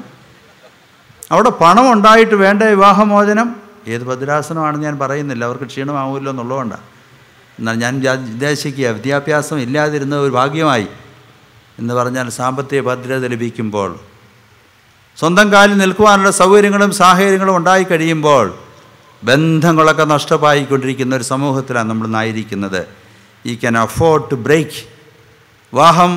അവിടെ പണം ഉണ്ടായിട്ട് വേണ്ടേ വിവാഹമോചനം ഏത് ഭദ്രാസനമാണെന്ന് ഞാൻ പറയുന്നില്ല അവർക്ക് ക്ഷീണമാവുമല്ലോ എന്നുള്ളതുകൊണ്ടാണ് എന്നാൽ ഞാൻ വിചാ- ഉദ്ദേശിക്കുക വിദ്യാഭ്യാസം ഇല്ലാതിരുന്ന ഒരു ഭാഗ്യമായി എന്ന് പറഞ്ഞാൽ സാമ്പത്തിക ഭദ്രത ലഭിക്കുമ്പോൾ സ്വന്തം കാലിൽ നിൽക്കുവാനുള്ള സൗകര്യങ്ങളും സാഹചര്യങ്ങളും ഉണ്ടായി കഴിയുമ്പോൾ ബന്ധങ്ങളൊക്കെ നഷ്ടമായിക്കൊണ്ടിരിക്കുന്ന ഒരു സമൂഹത്തിലാണ് നമ്മൾ ഇന്നായിരിക്കുന്നത് ഈ ക്യാൻ അഫോർഡ് ടു ബ്രേക്ക് വിവാഹം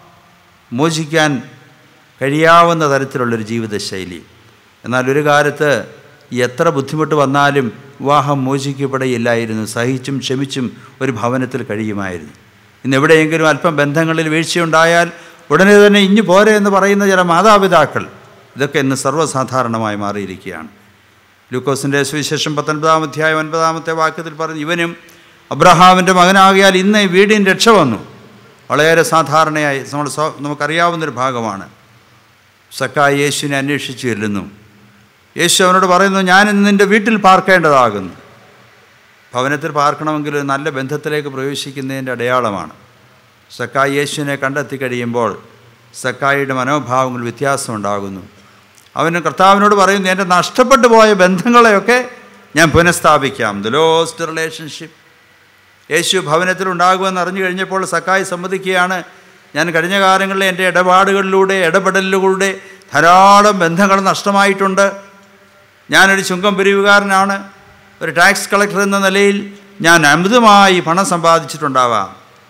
മോചിക്കാൻ കഴിയാവുന്ന തരത്തിലുള്ളൊരു ജീവിതശൈലി എന്നാൽ ഒരു കാലത്ത് എത്ര ബുദ്ധിമുട്ട് വന്നാലും വിവാഹം മോചിക്കപ്പെടയില്ലായിരുന്നു സഹിച്ചും ക്ഷമിച്ചും ഒരു ഭവനത്തിൽ കഴിയുമായിരുന്നു ഇന്ന് എവിടെയെങ്കിലും അല്പം ബന്ധങ്ങളിൽ വീഴ്ചയുണ്ടായാൽ ഉടനെ തന്നെ ഇഞ്ഞു പോരെ എന്ന് പറയുന്ന ചില മാതാപിതാക്കൾ ഇതൊക്കെ ഇന്ന് സർവ്വസാധാരണമായി മാറിയിരിക്കുകയാണ് ലൂക്കോസിൻ്റെ സുവിശേഷം പത്തൊൻപതാം അധ്യായം ഒൻപതാമത്തെ വാക്യത്തിൽ പറഞ്ഞു ഇവനും അബ്രഹാമിൻ്റെ മകനാകിയാൽ ഇന്ന് ഈ വീടിന് രക്ഷ വന്നു വളരെ സാധാരണയായി നമ്മൾ സ്വ- നമുക്കറിയാവുന്നൊരു ഭാഗമാണ് സക്കായി യേശുവിനെ അന്വേഷിച്ചു ചെല്ലുന്നു യേശു അവനോട് പറയുന്നു ഞാൻ ഇന്ന് നിൻ്റെ വീട്ടിൽ പാർക്കേണ്ടതാകുന്നു ഭവനത്തിൽ പാർക്കണമെങ്കിൽ ഒരു നല്ല ബന്ധത്തിലേക്ക് പ്രവേശിക്കുന്നതിൻ്റെ അടയാളമാണ് സക്കായി യേശുവിനെ കണ്ടെത്തി കഴിയുമ്പോൾ സക്കായിയുടെ മനോഭാവങ്ങൾ വ്യത്യാസമുണ്ടാകുന്നു അവന് കർത്താവിനോട് പറയുന്നു എൻ്റെ നഷ്ടപ്പെട്ടു പോയ ബന്ധങ്ങളെയൊക്കെ ഞാൻ പുനഃസ്ഥാപിക്കാം ദ ലോസ്റ്റ് റിലേഷൻഷിപ്പ് യേശു ഭവനത്തിൽ ഉണ്ടാകുമെന്ന് അറിഞ്ഞു കഴിഞ്ഞപ്പോൾ സക്കായി സമ്മതിക്കുകയാണ് ഞാൻ കഴിഞ്ഞ കാലങ്ങളിൽ എൻ്റെ ഇടപാടുകളിലൂടെ ഇടപെടലുകളിലൂടെ ധാരാളം ബന്ധങ്ങൾ നഷ്ടമായിട്ടുണ്ട് ഞാനൊരു ചുങ്കം പിരിവുകാരനാണ് ഒരു ടാക്സ് കളക്ടർ എന്ന നിലയിൽ ഞാൻ അമിതമായി പണം സമ്പാദിച്ചിട്ടുണ്ടാവാം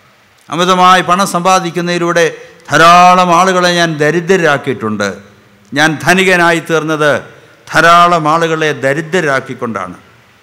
അമിതമായി പണം സമ്പാദിക്കുന്നതിലൂടെ ധാരാളം ആളുകളെ ഞാൻ ദരിദ്രരാക്കിയിട്ടുണ്ട് ഞാൻ ധനികനായി തീർന്നത് ധാരാളം ആളുകളെ ദരിദ്രരാക്കിക്കൊണ്ടാണ്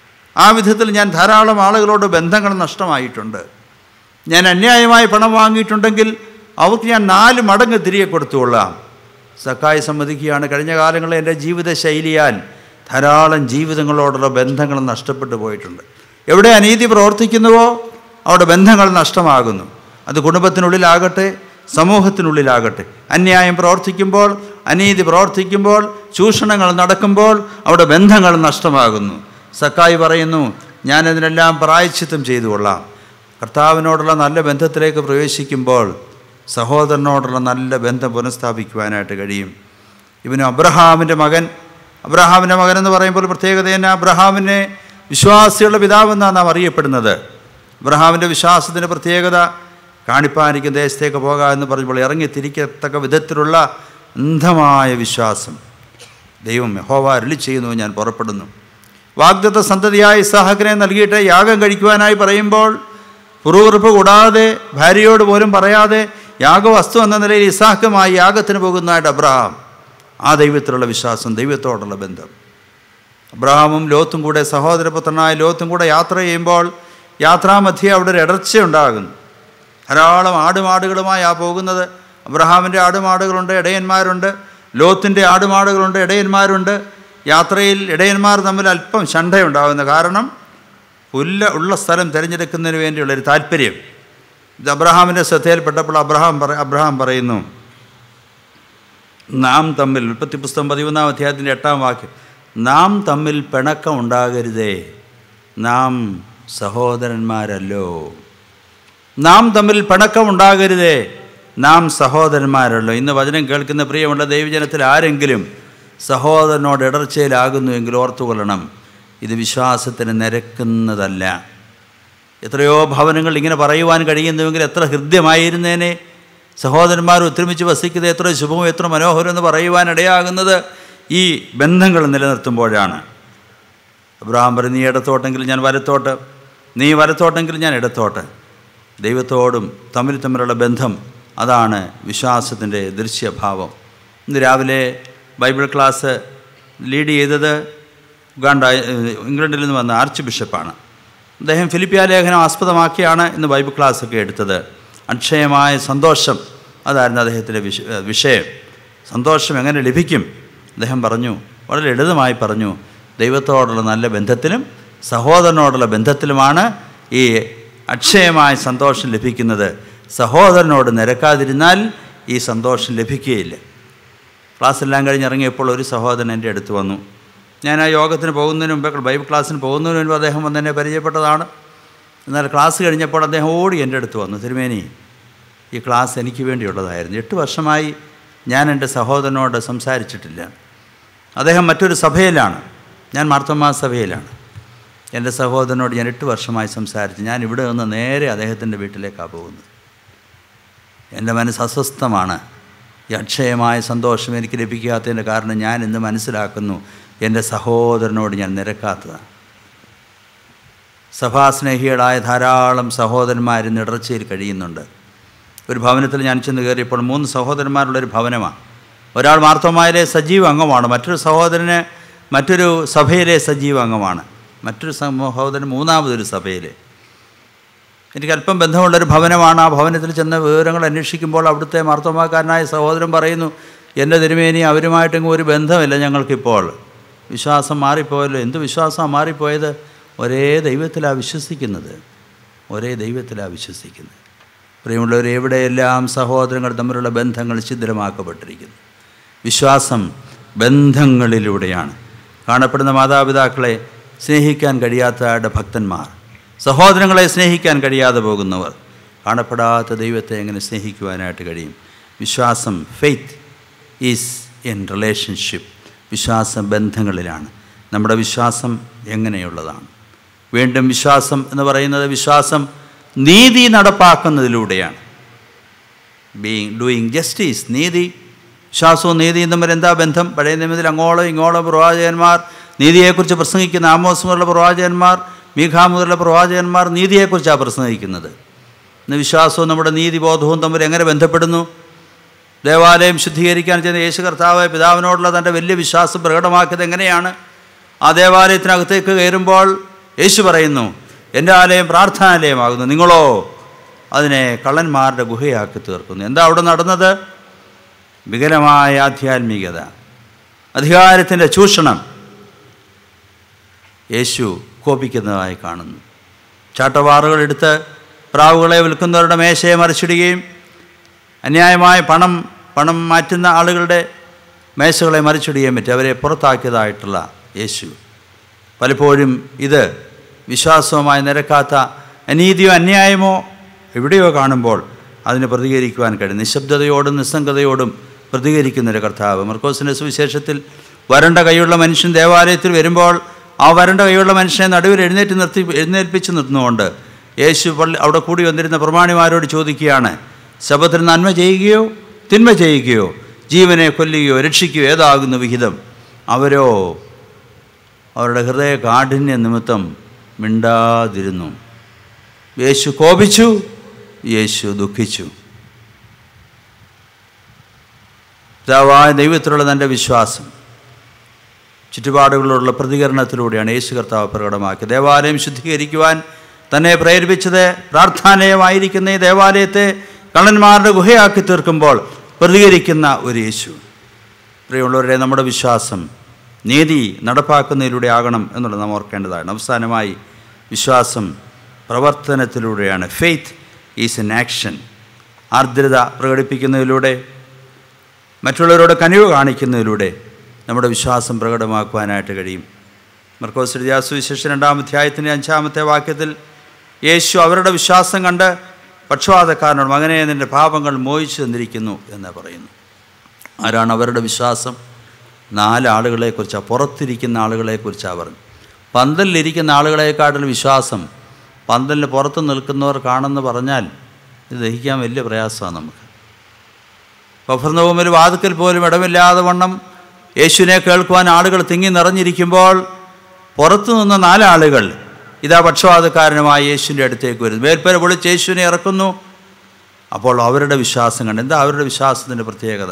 ആ വിധത്തിൽ ഞാൻ ധാരാളം ആളുകളോട് ബന്ധങ്ങൾ നഷ്ടമായിട്ടുണ്ട് ഞാൻ അന്യായമായി പണം വാങ്ങിയിട്ടുണ്ടെങ്കിൽ അവർക്ക് ഞാൻ നാല് മടങ്ങ് തിരികെ കൊടുത്തുകൊള്ളാം സക്കായി സമ്മതിക്കുകയാണ് കഴിഞ്ഞ കാലങ്ങളിൽ എൻ്റെ ജീവിത ശൈലിയാൽ ധാരാളം ജീവിതങ്ങളോടുള്ള ബന്ധങ്ങൾ നഷ്ടപ്പെട്ടു പോയിട്ടുണ്ട് എവിടെ അനീതി പ്രവർത്തിക്കുന്നുവോ അവിടെ ബന്ധങ്ങൾ നഷ്ടമാകുന്നു അത് കുടുംബത്തിനുള്ളിലാകട്ടെ സമൂഹത്തിനുള്ളിലാകട്ടെ അന്യായം പ്രവർത്തിക്കുമ്പോൾ അനീതി പ്രവർത്തിക്കുമ്പോൾ ചൂഷണങ്ങൾ നടക്കുമ്പോൾ അവിടെ ബന്ധങ്ങൾ നഷ്ടമാകുന്നു സക്കായി പറയുന്നു ഞാനതിനെല്ലാം പ്രായച്ചിത്തം ചെയ്തു കൊള്ളാം കർത്താവിനോടുള്ള നല്ല ബന്ധത്തിലേക്ക് പ്രവേശിക്കുമ്പോൾ സഹോദരനോടുള്ള നല്ല ബന്ധം പുനഃസ്ഥാപിക്കുവാനായിട്ട് കഴിയും ഇവന് അബ്രഹാമിൻ്റെ മകൻ അബ്രഹാമിൻ്റെ മകൻ എന്ന് പറയുമ്പോൾ പ്രത്യേകത തന്നെ അബ്രഹാമിനെ വിശ്വാസികളുടെ പിതാവെന്നാണ് നാം അറിയപ്പെടുന്നത് അബ്രഹാമിൻ്റെ വിശ്വാസത്തിൻ്റെ പ്രത്യേകത കാണിപ്പാനിക്കും ദേശത്തേക്ക് പോകാം എന്ന് പറഞ്ഞപ്പോൾ ഇറങ്ങി തിരിക്കത്തക്ക വിധത്തിലുള്ള അന്ധമായ വിശ്വാസം ദൈവം യഹോവ അരുളി ചെയ്യുന്നു ഞാൻ പുറപ്പെടുന്നു വാഗ്ദത്ത സന്തതിയായ ഇസാഹക്കിനെ നൽകിയിട്ട് യാഗം കഴിക്കുവാനായി പറയുമ്പോൾ പുറകുറിപ്പ് കൂടാതെ ഭാര്യയോട് പോലും പറയാതെ യാഗവസ്തു എന്ന നിലയിൽ ഇസാഹക്കുമായി യാഗത്തിന് പോകുന്നതായിട്ട് അബ്രഹാം ആ ദൈവത്തിലുള്ള വിശ്വാസം ദൈവത്തോടുള്ള ബന്ധം അബ്രഹാമും ലോത്തും കൂടെ സഹോദരപുത്രനായ ലോത്തും കൂടെ യാത്ര ചെയ്യുമ്പോൾ യാത്രാമധ്യേ അവിടെ ഒരു ഇടർച്ചയുണ്ടാകുന്നു ധാരാളം ആടുമാടുകളുമായി ആ പോകുന്നത് അബ്രഹാമിൻ്റെ ആടുമാടുകളുണ്ട് ഇടയന്മാരുണ്ട് ലോത്തിൻ്റെ ആടുമാടുകളുണ്ട് ഇടയന്മാരുണ്ട് യാത്രയിൽ ഇടയന്മാർ തമ്മിൽ അല്പം ശണ്ഠയുണ്ടാകുന്നു കാരണം പുല്ല് ഉള്ള സ്ഥലം തിരഞ്ഞെടുക്കുന്നതിന് വേണ്ടിയുള്ളൊരു താല്പര്യം ഇത് അബ്രഹാമിൻ്റെ ശ്രദ്ധയിൽപ്പെട്ടപ്പോൾ അബ്രഹാം പറ അബ്രഹാം പറയുന്നു നാം തമ്മിൽ ഉൽപ്പത്തി പുസ്തകം പതിമൂന്നാം അധ്യായത്തിൻ്റെ എട്ടാം വാക്യം നാം തമ്മിൽ പിണക്കം ഉണ്ടാകരുതേ നാം സഹോദരന്മാരല്ലോ നാം തമ്മിൽ പിണക്കം ഉണ്ടാകരുതേ നാം സഹോദരന്മാരല്ലോ ഇന്ന് വചനം കേൾക്കുന്ന പ്രിയമുള്ള ദൈവജനത്തിൽ ആരെങ്കിലും സഹോദരനോട് ഇടർച്ചയിലാകുന്നുവെങ്കിൽ ഓർത്തുകൊള്ളണം ഇത് വിശ്വാസത്തിന് നിരക്കുന്നതല്ല എത്രയോ ഭവനങ്ങൾ ഇങ്ങനെ പറയുവാൻ കഴിയുന്നുവെങ്കിൽ എത്ര ഹൃദ്യമായിരുന്നേനെ സഹോദരന്മാർ ഒത്തൊരുമിച്ച് വസിക്കുന്നത് എത്ര ശുഭവും എത്ര മനോഹരം എന്ന് പറയുവാൻ ഇടയാകുന്നത് ഈ ബന്ധങ്ങൾ നിലനിർത്തുമ്പോഴാണ് അബ്രഹാം പറയും നീ ഇടത്തോട്ടെങ്കിൽ ഞാൻ വലത്തോട്ട് നീ വലത്തോട്ടെങ്കിൽ ഞാൻ ഇടത്തോട്ട് ദൈവത്തോടും തമ്മിൽ തമ്മിലുള്ള ബന്ധം അതാണ് വിശ്വാസത്തിൻ്റെ ദൃശ്യഭാവം ഇന്ന് രാവിലെ ബൈബിൾ ക്ലാസ് ലീഡ് ചെയ്തത് ഉഗാണ്ട ഏഹ്, ഇംഗ്ലണ്ടിൽ നിന്ന് വന്ന ആർച്ച് ബിഷപ്പാണ് അദ്ദേഹം ഫിലിപ്പിയ ലേഖനം ആസ്പദമാക്കിയാണ് ഇന്ന് ബൈബിൾ ക്ലാസ്സൊക്കെ എടുത്തത് അക്ഷയമായ സന്തോഷം അതായിരുന്നു അദ്ദേഹത്തിൻ്റെ വിഷ ഏഹ്, വിഷയം സന്തോഷം എങ്ങനെ ലഭിക്കും അദ്ദേഹം പറഞ്ഞു വളരെ ലളിതമായി പറഞ്ഞു ദൈവത്തോടുള്ള നല്ല ബന്ധത്തിലും സഹോദരനോടുള്ള ബന്ധത്തിലുമാണ് ഈ അക്ഷയമായ സന്തോഷം ലഭിക്കുന്നത് സഹോദരനോട് നിരക്കാതിരുന്നാൽ ഈ സന്തോഷം ലഭിക്കുകയില്ല ക്ലാസ്സെല്ലാം കഴിഞ്ഞിറങ്ങിയപ്പോൾ ഒരു സഹോദരൻ എൻ്റെ അടുത്ത് വന്നു ഞാൻ ആ യോഗത്തിന് പോകുന്നതിന് മുമ്പ് ബൈബിൾ ക്ലാസ്സിന് പോകുന്നതിന് മുൻപ് അദ്ദേഹം വന്ന് എന്നെ പരിചയപ്പെട്ടതാണ് എന്നാൽ ക്ലാസ് കഴിഞ്ഞപ്പോൾ അദ്ദേഹം ഓടി എൻ്റെ അടുത്ത് വന്നു തിരുമേനി ഈ ക്ലാസ് എനിക്ക് വേണ്ടിയുള്ളതായിരുന്നു എട്ട് വർഷമായി ഞാൻ എൻ്റെ സഹോദരനോട് സംസാരിച്ചിട്ടില്ല അദ്ദേഹം മറ്റൊരു സഭയിലാണ് ഞാൻ മാർത്തമ്മ സഭയിലാണ് എൻ്റെ സഹോദരനോട് ഞാൻ എട്ട് വർഷമായി സംസാരിച്ചു ഞാൻ ഇവിടെ നിന്ന് നേരെ അദ്ദേഹത്തിൻ്റെ വീട്ടിലേക്കാണ് പോകുന്നത് എൻ്റെ മനസ്സ് അസ്വസ്ഥമാണ് ഈ അക്ഷയമായ സന്തോഷം എനിക്ക് ലഭിക്കാത്തതിൻ്റെ കാരണം ഞാൻ ഇന്ന് മനസ്സിലാക്കുന്നു എൻ്റെ സഹോദരനോട് ഞാൻ നിരക്കാത്തതാണ് സഭാസ്നേഹികളായ ധാരാളം സഹോദരന്മാർ ഇന്ന് ഇടർച്ചയിൽ കഴിയുന്നുണ്ട് ഒരു ഭവനത്തിൽ ഞാൻ ചെന്ന് കയറിയപ്പോൾ മൂന്ന് സഹോദരന്മാരുള്ളൊരു ഭവനമാണ് ഒരാൾ മാർത്തോമായിലെ സജീവ അംഗമാണ് മറ്റൊരു സഹോദരന് മറ്റൊരു സഭയിലെ സജീവ അംഗമാണ് മറ്റൊരു സഹോദരൻ മൂന്നാമതൊരു സഭയിലെ എനിക്ക് അല്പം ബന്ധമുള്ളൊരു ഭവനമാണ് ആ ഭവനത്തിൽ ചെന്ന വിവരങ്ങൾ അന്വേഷിക്കുമ്പോൾ അവിടുത്തെ മാർത്തോമാക്കാരനായ സഹോദരൻ പറയുന്നു എൻ്റെ തിരുമേനി അവരുമായിട്ടെങ്കിലും ഒരു ബന്ധമില്ല ഞങ്ങൾക്കിപ്പോൾ വിശ്വാസം മാറിപ്പോയല്ലോ എന്ത് വിശ്വാസമാണ് മാറിപ്പോയത് ഒരേ ദൈവത്തിലാണ് വിശ്വസിക്കുന്നത് ഒരേ ദൈവത്തിലാണ് വിശ്വസിക്കുന്നത് പ്രിയമുള്ളവർ എവിടെയെല്ലാം സഹോദരങ്ങൾ തമ്മിലുള്ള ബന്ധങ്ങൾ ഛിദ്രമാക്കപ്പെട്ടിരിക്കുന്നു വിശ്വാസം ബന്ധങ്ങളിലൂടെയാണ് കാണപ്പെടുന്ന മാതാപിതാക്കളെ സ്നേഹിക്കാൻ കഴിയാത്തവരുടെ ഭക്തന്മാർ സഹോദരങ്ങളെ സ്നേഹിക്കാൻ കഴിയാതെ പോകുന്നവർ കാണപ്പെടാത്ത ദൈവത്തെ എങ്ങനെ സ്നേഹിക്കുവാനായിട്ട് കഴിയും വിശ്വാസം ഫെയ്ത്ത് ഈസ് ഇൻ റിലേഷൻഷിപ്പ് വിശ്വാസം ബന്ധങ്ങളിലാണ് നമ്മുടെ വിശ്വാസം എങ്ങനെയുള്ളതാണ് വീണ്ടും വിശ്വാസം എന്ന് പറയുന്നത് വിശ്വാസം നീതി നടപ്പാക്കുന്നതിലൂടെയാണ് ബീങ് ഡൂയിങ് ജസ്റ്റിസ് നീതി വിശ്വാസവും നീതിയും തമ്മിൽ എന്താ ബന്ധം പഴയ നിയമത്തിൽ അങ്ങോളം ഇങ്ങോളം പ്രവാചകന്മാർ നീതിയെക്കുറിച്ച് പ്രസംഗിക്കുന്ന ആമോസ് മുതലുള്ള പ്രവാചകന്മാർ മീഖാ മുതലുള്ള പ്രവാചകന്മാർ നീതിയെക്കുറിച്ചാണ് പ്രസംഗിക്കുന്നത് ഇന്ന് വിശ്വാസവും നമ്മുടെ നീതിബോധവും തമ്മിൽ എങ്ങനെ ബന്ധപ്പെടുന്നു ദേവാലയം ശുദ്ധീകരിക്കാൻ ചെന്ന യേശു കർത്താവ് പിതാവിനോടുള്ള തൻ്റെ വലിയ വിശ്വാസം പ്രകടമാക്കിയത് എങ്ങനെയാണ് ആ ദേവാലയത്തിനകത്തേക്ക് കയറുമ്പോൾ യേശു പറയുന്നു എൻ്റെ ആലയം പ്രാർത്ഥനാലയമാകുന്നു നിങ്ങളോ അതിനെ കള്ളന്മാരുടെ ഗുഹയാക്കി തീർക്കുന്നു എന്താ അവിടെ നടന്നത് വികലമായ ആധ്യാത്മികത അധികാരത്തിൻ്റെ ചൂഷണം യേശു കോപിക്കുന്നതായി കാണുന്നു ചാട്ടവാറുകൾ എടുത്ത് പ്രാവുകളെ വിൽക്കുന്നവരുടെ മേശയെ മറിച്ചിടുകയും അന്യായമായ പണം പണം മാറ്റുന്ന ആളുകളുടെ മേശകളെ മറിച്ചിടുകയും പറ്റി അവരെ പുറത്താക്കിയതായിട്ടുള്ള യേശു പലപ്പോഴും ഇത് വിശ്വാസവുമായി നിരക്കാത്ത അനീതിയോ അന്യായമോ എവിടെയോ കാണുമ്പോൾ അതിന് പ്രതികരിക്കുവാൻ കഴിയും നിശബ്ദതയോടും നിസ്സംഗതയോടും പ്രതികരിക്കുന്നൊരു കർത്താവ് മർക്കോസിൻ്റെ സുവിശേഷത്തിൽ വരണ്ട കൈയുള്ള മനുഷ്യൻ ദേവാലയത്തിൽ വരുമ്പോൾ ആ വരണ്ട കൈയുള്ള മനുഷ്യനെ നടുവിൽ എഴുന്നേറ്റ് നിർത്തി എഴുന്നേൽപ്പിച്ച് നിർത്തുന്നുകൊണ്ട് യേശു പള്ളി അവിടെ കൂടി വന്നിരുന്ന പ്രമാണിമാരോട് ചോദിക്കുകയാണ് ശബത്തിന് നന്മ ചെയ്യുകയോ തിന്മ ചെയ്യുകയോ ജീവനെ കൊല്ലുകയോ രക്ഷിക്കുകയോ ഏതാകുന്നു വിഹിതം അവരോ അവരുടെ ഹൃദയ കാഠിന്യ നിമിത്തം മിണ്ടാതിരുന്നു യേശു കോപിച്ചു യേശു ദുഃഖിച്ചു പിതാവായ ദൈവത്തിലുള്ള തൻ്റെ വിശ്വാസം ചുറ്റുപാടുകളിലുള്ള പ്രതികരണത്തിലൂടെയാണ് യേശു കർത്താവ് പ്രകടമാക്കിയത് ദേവാലയം ശുദ്ധീകരിക്കുവാൻ തന്നെ പ്രേരിപ്പിച്ചത് പ്രാർത്ഥാനയമായിരിക്കുന്ന ഈ ദേവാലയത്തെ കള്ളന്മാരുടെ ഗുഹയാക്കി തീർക്കുമ്പോൾ പ്രതികരിക്കുന്ന ഒരു യേശു പ്രിയമുള്ളവരുടെ നമ്മുടെ വിശ്വാസം നീതി നടപ്പാക്കുന്നതിലൂടെ ആകണം എന്നുള്ളത് നാം ഓർക്കേണ്ടതാണ് അവസാനമായി വിശ്വാസം പ്രവർത്തനത്തിലൂടെയാണ് ഫെയ്ത്ത് ഈസ് എൻ ആക്ഷൻ ആർദ്രത പ്രകടിപ്പിക്കുന്നതിലൂടെ മറ്റുള്ളവരോട് കനിവ് കാണിക്കുന്നതിലൂടെ നമ്മുടെ വിശ്വാസം പ്രകടമാക്കുവാനായിട്ട് കഴിയും മർക്കോസ് വിശേഷം രണ്ടാം അധ്യായത്തിൻ്റെ അഞ്ചാമത്തെ വാക്യത്തിൽ യേശു അവരുടെ വിശ്വാസം കണ്ട് പക്ഷപാതക്കാരനോട് മകനെ നിൻ്റെ പാപങ്ങൾ മോഹിച്ചു തന്നിരിക്കുന്നു എന്ന് പറയുന്നു ആരാണ് അവരുടെ വിശ്വാസം നാലാളുകളെക്കുറിച്ചാണ് പുറത്തിരിക്കുന്ന ആളുകളെക്കുറിച്ചാണ് പറഞ്ഞു പന്തലിലിരിക്കുന്ന ആളുകളെക്കാട്ടിലും വിശ്വാസം പന്തലിന് പുറത്ത് നിൽക്കുന്നവർ കാണുമെന്ന് പറഞ്ഞാൽ ഇത് ദഹിക്കാൻ വലിയ പ്രയാസമാണ് നമുക്ക് കഫർന്നവുമിൽ വാതുക്കൽ പോലും ഇടമില്ലാതെ വണ്ണം യേശുവിനെ കേൾക്കുവാൻ ആളുകൾ തിങ്ങി നിറഞ്ഞിരിക്കുമ്പോൾ പുറത്തു നിന്ന് നാലാളുകൾ ഇതാ പക്ഷപാതക്കാരനുമായി യേശുവിൻ്റെ അടുത്തേക്ക് വരുന്നു മേൽപ്പര പൊളിച്ച് യേശുവിനെ ഇറക്കുന്നു അപ്പോൾ അവരുടെ വിശ്വാസം കണ്ട് എന്താ അവരുടെ വിശ്വാസത്തിൻ്റെ പ്രത്യേകത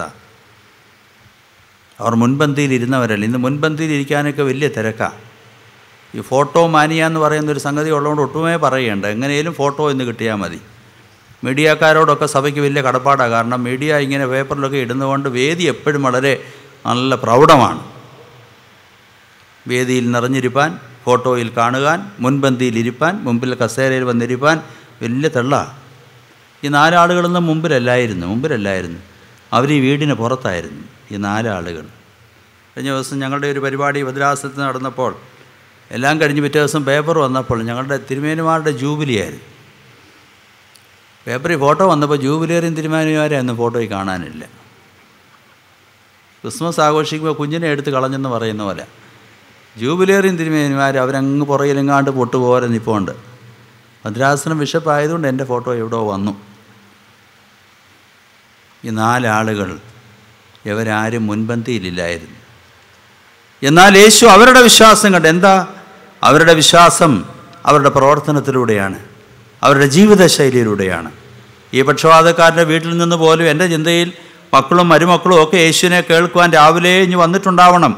അവർ മുൻപന്തിയിൽ ഇരുന്നവരല്ല ഇന്ന് മുൻപന്തിയിൽ ഇരിക്കാനൊക്കെ വലിയ തിരക്കാണ് ഈ ഫോട്ടോ മാനിയ എന്ന് പറയുന്ന ഒരു സംഗതി ഉള്ളതുകൊണ്ട് ഒട്ടുമേ പറയേണ്ട എങ്ങനെയും ഫോട്ടോ ഇന്ന് കിട്ടിയാൽ മതി മീഡിയക്കാരോടൊക്കെ സഭയ്ക്ക് വലിയ കടപ്പാടാണ് കാരണം മീഡിയ ഇങ്ങനെ പേപ്പറിലൊക്കെ ഇടുന്നതുകൊണ്ട് വേദി എപ്പോഴും വളരെ നല്ല പ്രൗഢമാണ് വേദിയിൽ നിറഞ്ഞിരിപ്പാൻ ഫോട്ടോയിൽ കാണുവാൻ മുൻപന്തിയിൽ ഇരിപ്പാൻ മുമ്പിൽ കസേരയിൽ വന്നിരിപ്പാൻ വലിയ തെള്ള ഈ നാലാളുകളൊന്നും മുമ്പിലല്ലായിരുന്നു മുമ്പിലല്ലായിരുന്നു അവർ ഈ വീടിന് പുറത്തായിരുന്നു ഈ നാലാളുകൾ കഴിഞ്ഞ ദിവസം ഞങ്ങളുടെ ഒരു പരിപാടി ഭദ്രാസനത്തിൽ നടന്നപ്പോൾ എല്ലാം കഴിഞ്ഞ് പിറ്റേ ദിവസം പേപ്പർ വന്നപ്പോൾ ഞങ്ങളുടെ തിരുമേനുമാരുടെ ജൂബിലി ആയിരുന്നു പേപ്പറിൽ ഫോട്ടോ വന്നപ്പോൾ ജൂബിലേറിയൻ തിരുമാനിമാരെ അന്ന് ഫോട്ടോയിൽ കാണാനില്ല ക്രിസ്മസ് ആഘോഷിക്കുമ്പോൾ കുഞ്ഞിനെ എടുത്ത് കളഞ്ഞെന്ന് പറയുന്ന പോലെ ജൂബിലേറിയൻ തിരുമേനിമാർ അവരങ്ങ് പുറകിലെങ്ങാണ്ട് പൊട്ടുപോലെ നിൽപ്പുണ്ട് ഭദ്രാസനം ബിഷപ്പ് ആയതുകൊണ്ട് എൻ്റെ ഫോട്ടോ എവിടെയോ വന്നു ഈ നാലാളുകൾ ഇവരാരും മുൻപന്തിയിലില്ലായിരുന്നു എന്നാൽ യേശു അവരുടെ വിശ്വാസം കണ്ട് എന്താ അവരുടെ വിശ്വാസം അവരുടെ പ്രവർത്തനത്തിലൂടെയാണ് അവരുടെ ജീവിതശൈലിയിലൂടെയാണ് ഈ പക്ഷപാതക്കാരൻ്റെ വീട്ടിൽ നിന്ന് പോലും എൻ്റെ ചിന്തയിൽ മക്കളും മരുമക്കളും ഒക്കെ യേശുവിനെ കേൾക്കുവാൻ രാവിലെ ഇഞ്ഞ് വന്നിട്ടുണ്ടാവണം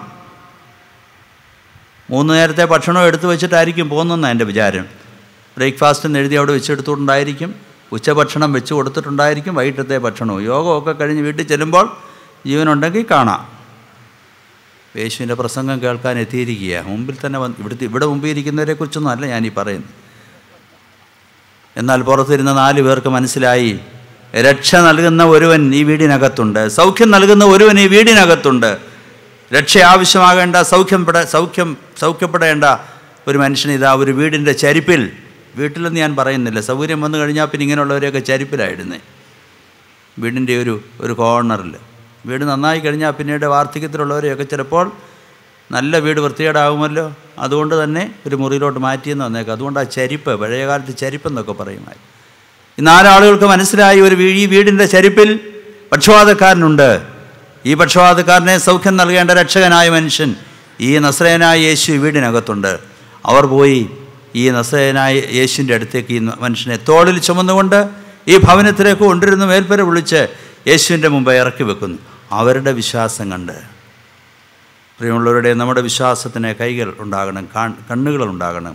മൂന്ന് നേരത്തെ ഭക്ഷണം എടുത്തു വെച്ചിട്ടായിരിക്കും പോകുന്നതെന്നാണ് എൻ്റെ വിചാരം ബ്രേക്ക്ഫാസ്റ്റ് എന്ന് എഴുതി അവിടെ വെച്ചെടുത്തിട്ടുണ്ടായിരിക്കും ഉച്ചഭക്ഷണം വെച്ച് കൊടുത്തിട്ടുണ്ടായിരിക്കും വൈകിട്ടത്തെ ഭക്ഷണവും യോഗമൊക്കെ കഴിഞ്ഞ് വീട്ടിൽ ചെല്ലുമ്പോൾ ജീവനുണ്ടെങ്കിൽ കാണാം യേശുവിൻ്റെ പ്രസംഗം കേൾക്കാൻ എത്തിയിരിക്കുക മുമ്പിൽ തന്നെ വന്ന് ഇവിടുത്തെ ഇവിടെ മുമ്പിൽ ഇരിക്കുന്നവരെ കുറിച്ചൊന്നും അല്ല ഞാനീ പറയുന്നത് എന്നാൽ പുറത്തിരുന്ന നാല് പേർക്ക് മനസ്സിലായി രക്ഷ നൽകുന്ന ഒരുവൻ ഈ വീടിനകത്തുണ്ട് സൗഖ്യം നൽകുന്ന ഒരുവൻ ഈ വീടിനകത്തുണ്ട് രക്ഷ ആവശ്യമാകേണ്ട സൗഖ്യം പെട സൗഖ്യം സൗഖ്യപ്പെടേണ്ട ഒരു മനുഷ്യൻ ഇതാ ഒരു വീടിൻ്റെ ചരിപ്പിൽ വീട്ടിലെന്ന് ഞാൻ പറയുന്നില്ല സൗകര്യം വന്നു കഴിഞ്ഞാൽ പിന്നെ ഇങ്ങനെയുള്ളവരെയൊക്കെ ചരിപ്പിലായിടുന്നേ വീടിൻ്റെ ഒരു ഒരു കോർണറിൽ വീട് നന്നായി കഴിഞ്ഞാൽ പിന്നീട് വാർദ്ധക്യത്തിലുള്ളവരെയൊക്കെ ചിലപ്പോൾ നല്ല വീട് വൃത്തികേടാകുമല്ലോ അതുകൊണ്ട് തന്നെ ഒരു മുറിയിലോട്ട് മാറ്റിയെന്ന് വന്നേക്കാം അതുകൊണ്ട് ആ ചരിപ്പ് പഴയ കാലത്ത് ചരിപ്പെന്നൊക്കെ പറയുമായി ഈ നാലാളുകൾക്ക് മനസ്സിലായി ഒരു വീ- ഈ വീടിൻ്റെ ചരിപ്പിൽ പക്ഷപാതക്കാരനുണ്ട് ഈ പക്ഷപാതക്കാരനെ സൗഖ്യം നൽകേണ്ട രക്ഷകനായ മനുഷ്യൻ ഈ നസ്രയനായ യേശു ഈ വീടിനകത്തുണ്ട് അവർ പോയി ഈ നസ്രയനായ യേശുവിൻ്റെ അടുത്തേക്ക് ഈ മനുഷ്യനെ തോളിൽ ചുമന്നുകൊണ്ട് ഈ ഭവനത്തിലേക്ക് കൊണ്ടിരുന്ന് മേൽപ്പര വിളിച്ച് യേശുവിൻ്റെ മുമ്പ് ഇറക്കി വെക്കുന്നു അവരുടെ വിശ്വാസം കണ്ട് പ്രിയമുള്ളവരുടെ നമ്മുടെ വിശ്വാസത്തിന് കൈകൾ ഉണ്ടാകണം കാൺ കണ്ണുകൾ ഉണ്ടാകണം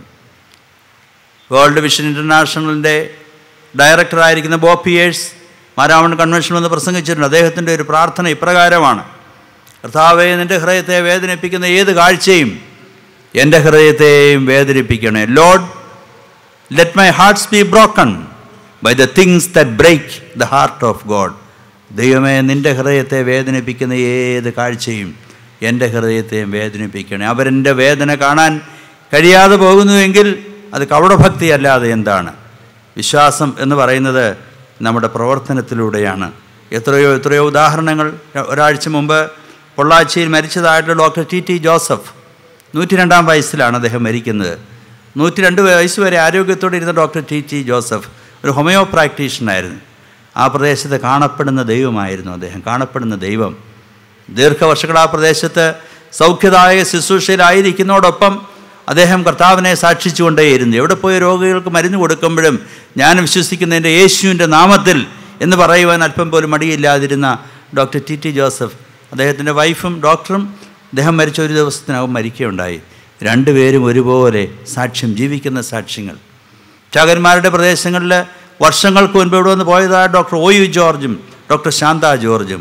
വേൾഡ് വിഷൻ ഇൻ്റർനാഷണലിൻ്റെ ഡയറക്ടറായിരിക്കുന്ന ബോബ് പിയേഴ്സ് മാരാമൺ കൺവെൻഷൻ വന്ന് പ്രസംഗിച്ചിട്ടുണ്ട് അദ്ദേഹത്തിൻ്റെ ഒരു പ്രാർത്ഥന ഇപ്രകാരമാണ് കർത്താവെ നിൻ്റെ ഹൃദയത്തെ വേദനിപ്പിക്കുന്ന ഏത് കാഴ്ചയും എൻ്റെ ഹൃദയത്തെയും വേദനിപ്പിക്കണേ Lord let my hearts be broken by the things that break the heart of God ദൈവമേ നിൻ്റെ ഹൃദയത്തെ വേദനിപ്പിക്കുന്ന ഏത് കാഴ്ചയും എൻ്റെ ഹൃദയത്തെയും വേദനിപ്പിക്കണേ അവരെൻ്റെ വേദന കാണാൻ കഴിയാതെ പോകുന്നുവെങ്കിൽ അത് കവടഭക്തി അല്ലാതെ എന്താണ് വിശ്വാസം എന്ന് പറയുന്നത് നമ്മുടെ പ്രവർത്തനത്തിലൂടെയാണ് എത്രയോ എത്രയോ ഉദാഹരണങ്ങൾ ഒരാഴ്ച മുമ്പ് പൊള്ളാച്ചിയിൽ മരിച്ചതായിട്ടുള്ള ഡോക്ടർ ടി ടി ജോസഫ് നൂറ്റി രണ്ടാം വയസ്സിലാണ് അദ്ദേഹം മരിക്കുന്നത് നൂറ്റി രണ്ട് വയസ്സ് വരെ ആരോഗ്യത്തോടെ ഇരുന്ന ഡോക്ടർ ടി ടി ജോസഫ് ഒരു ഹോമിയോ പ്രാക്ടീഷനായിരുന്നു ആ പ്രദേശത്ത് കാണപ്പെടുന്ന ദൈവമായിരുന്നു അദ്ദേഹം കാണപ്പെടുന്ന ദൈവം ദീർഘവർഷങ്ങൾ ആ പ്രദേശത്ത് സൗഖ്യദായക ശുശ്രൂഷയിലായിരിക്കുന്നതോടൊപ്പം അദ്ദേഹം കർത്താവിനെ സാക്ഷിച്ചുകൊണ്ടേയിരുന്നു എവിടെ പോയ രോഗികൾക്ക് മരുന്ന് കൊടുക്കുമ്പോഴും ഞാൻ വിശ്വസിക്കുന്നതിൻ്റെ യേശുവിൻ്റെ നാമത്തിൽ എന്ന് പറയുവാൻ അല്പം പോലും മടിയില്ലാതിരുന്ന ഡോക്ടർ ടി ടി ജോസഫ് അദ്ദേഹത്തിൻ്റെ വൈഫും ഡോക്ടറും അദ്ദേഹം മരിച്ച ഒരു ദിവസത്തിനകം മരിക്കുകയുണ്ടായി രണ്ടുപേരും ഒരുപോലെ സാക്ഷ്യം ജീവിക്കുന്ന സാക്ഷ്യങ്ങൾ ചകന്മാരുടെ പ്രദേശങ്ങളിൽ വർഷങ്ങൾക്ക് മുൻപ് ഇവിടെ വന്ന് പോയതായ ഡോക്ടർ ഒ യു ജോർജും ഡോക്ടർ ശാന്ത ജോർജും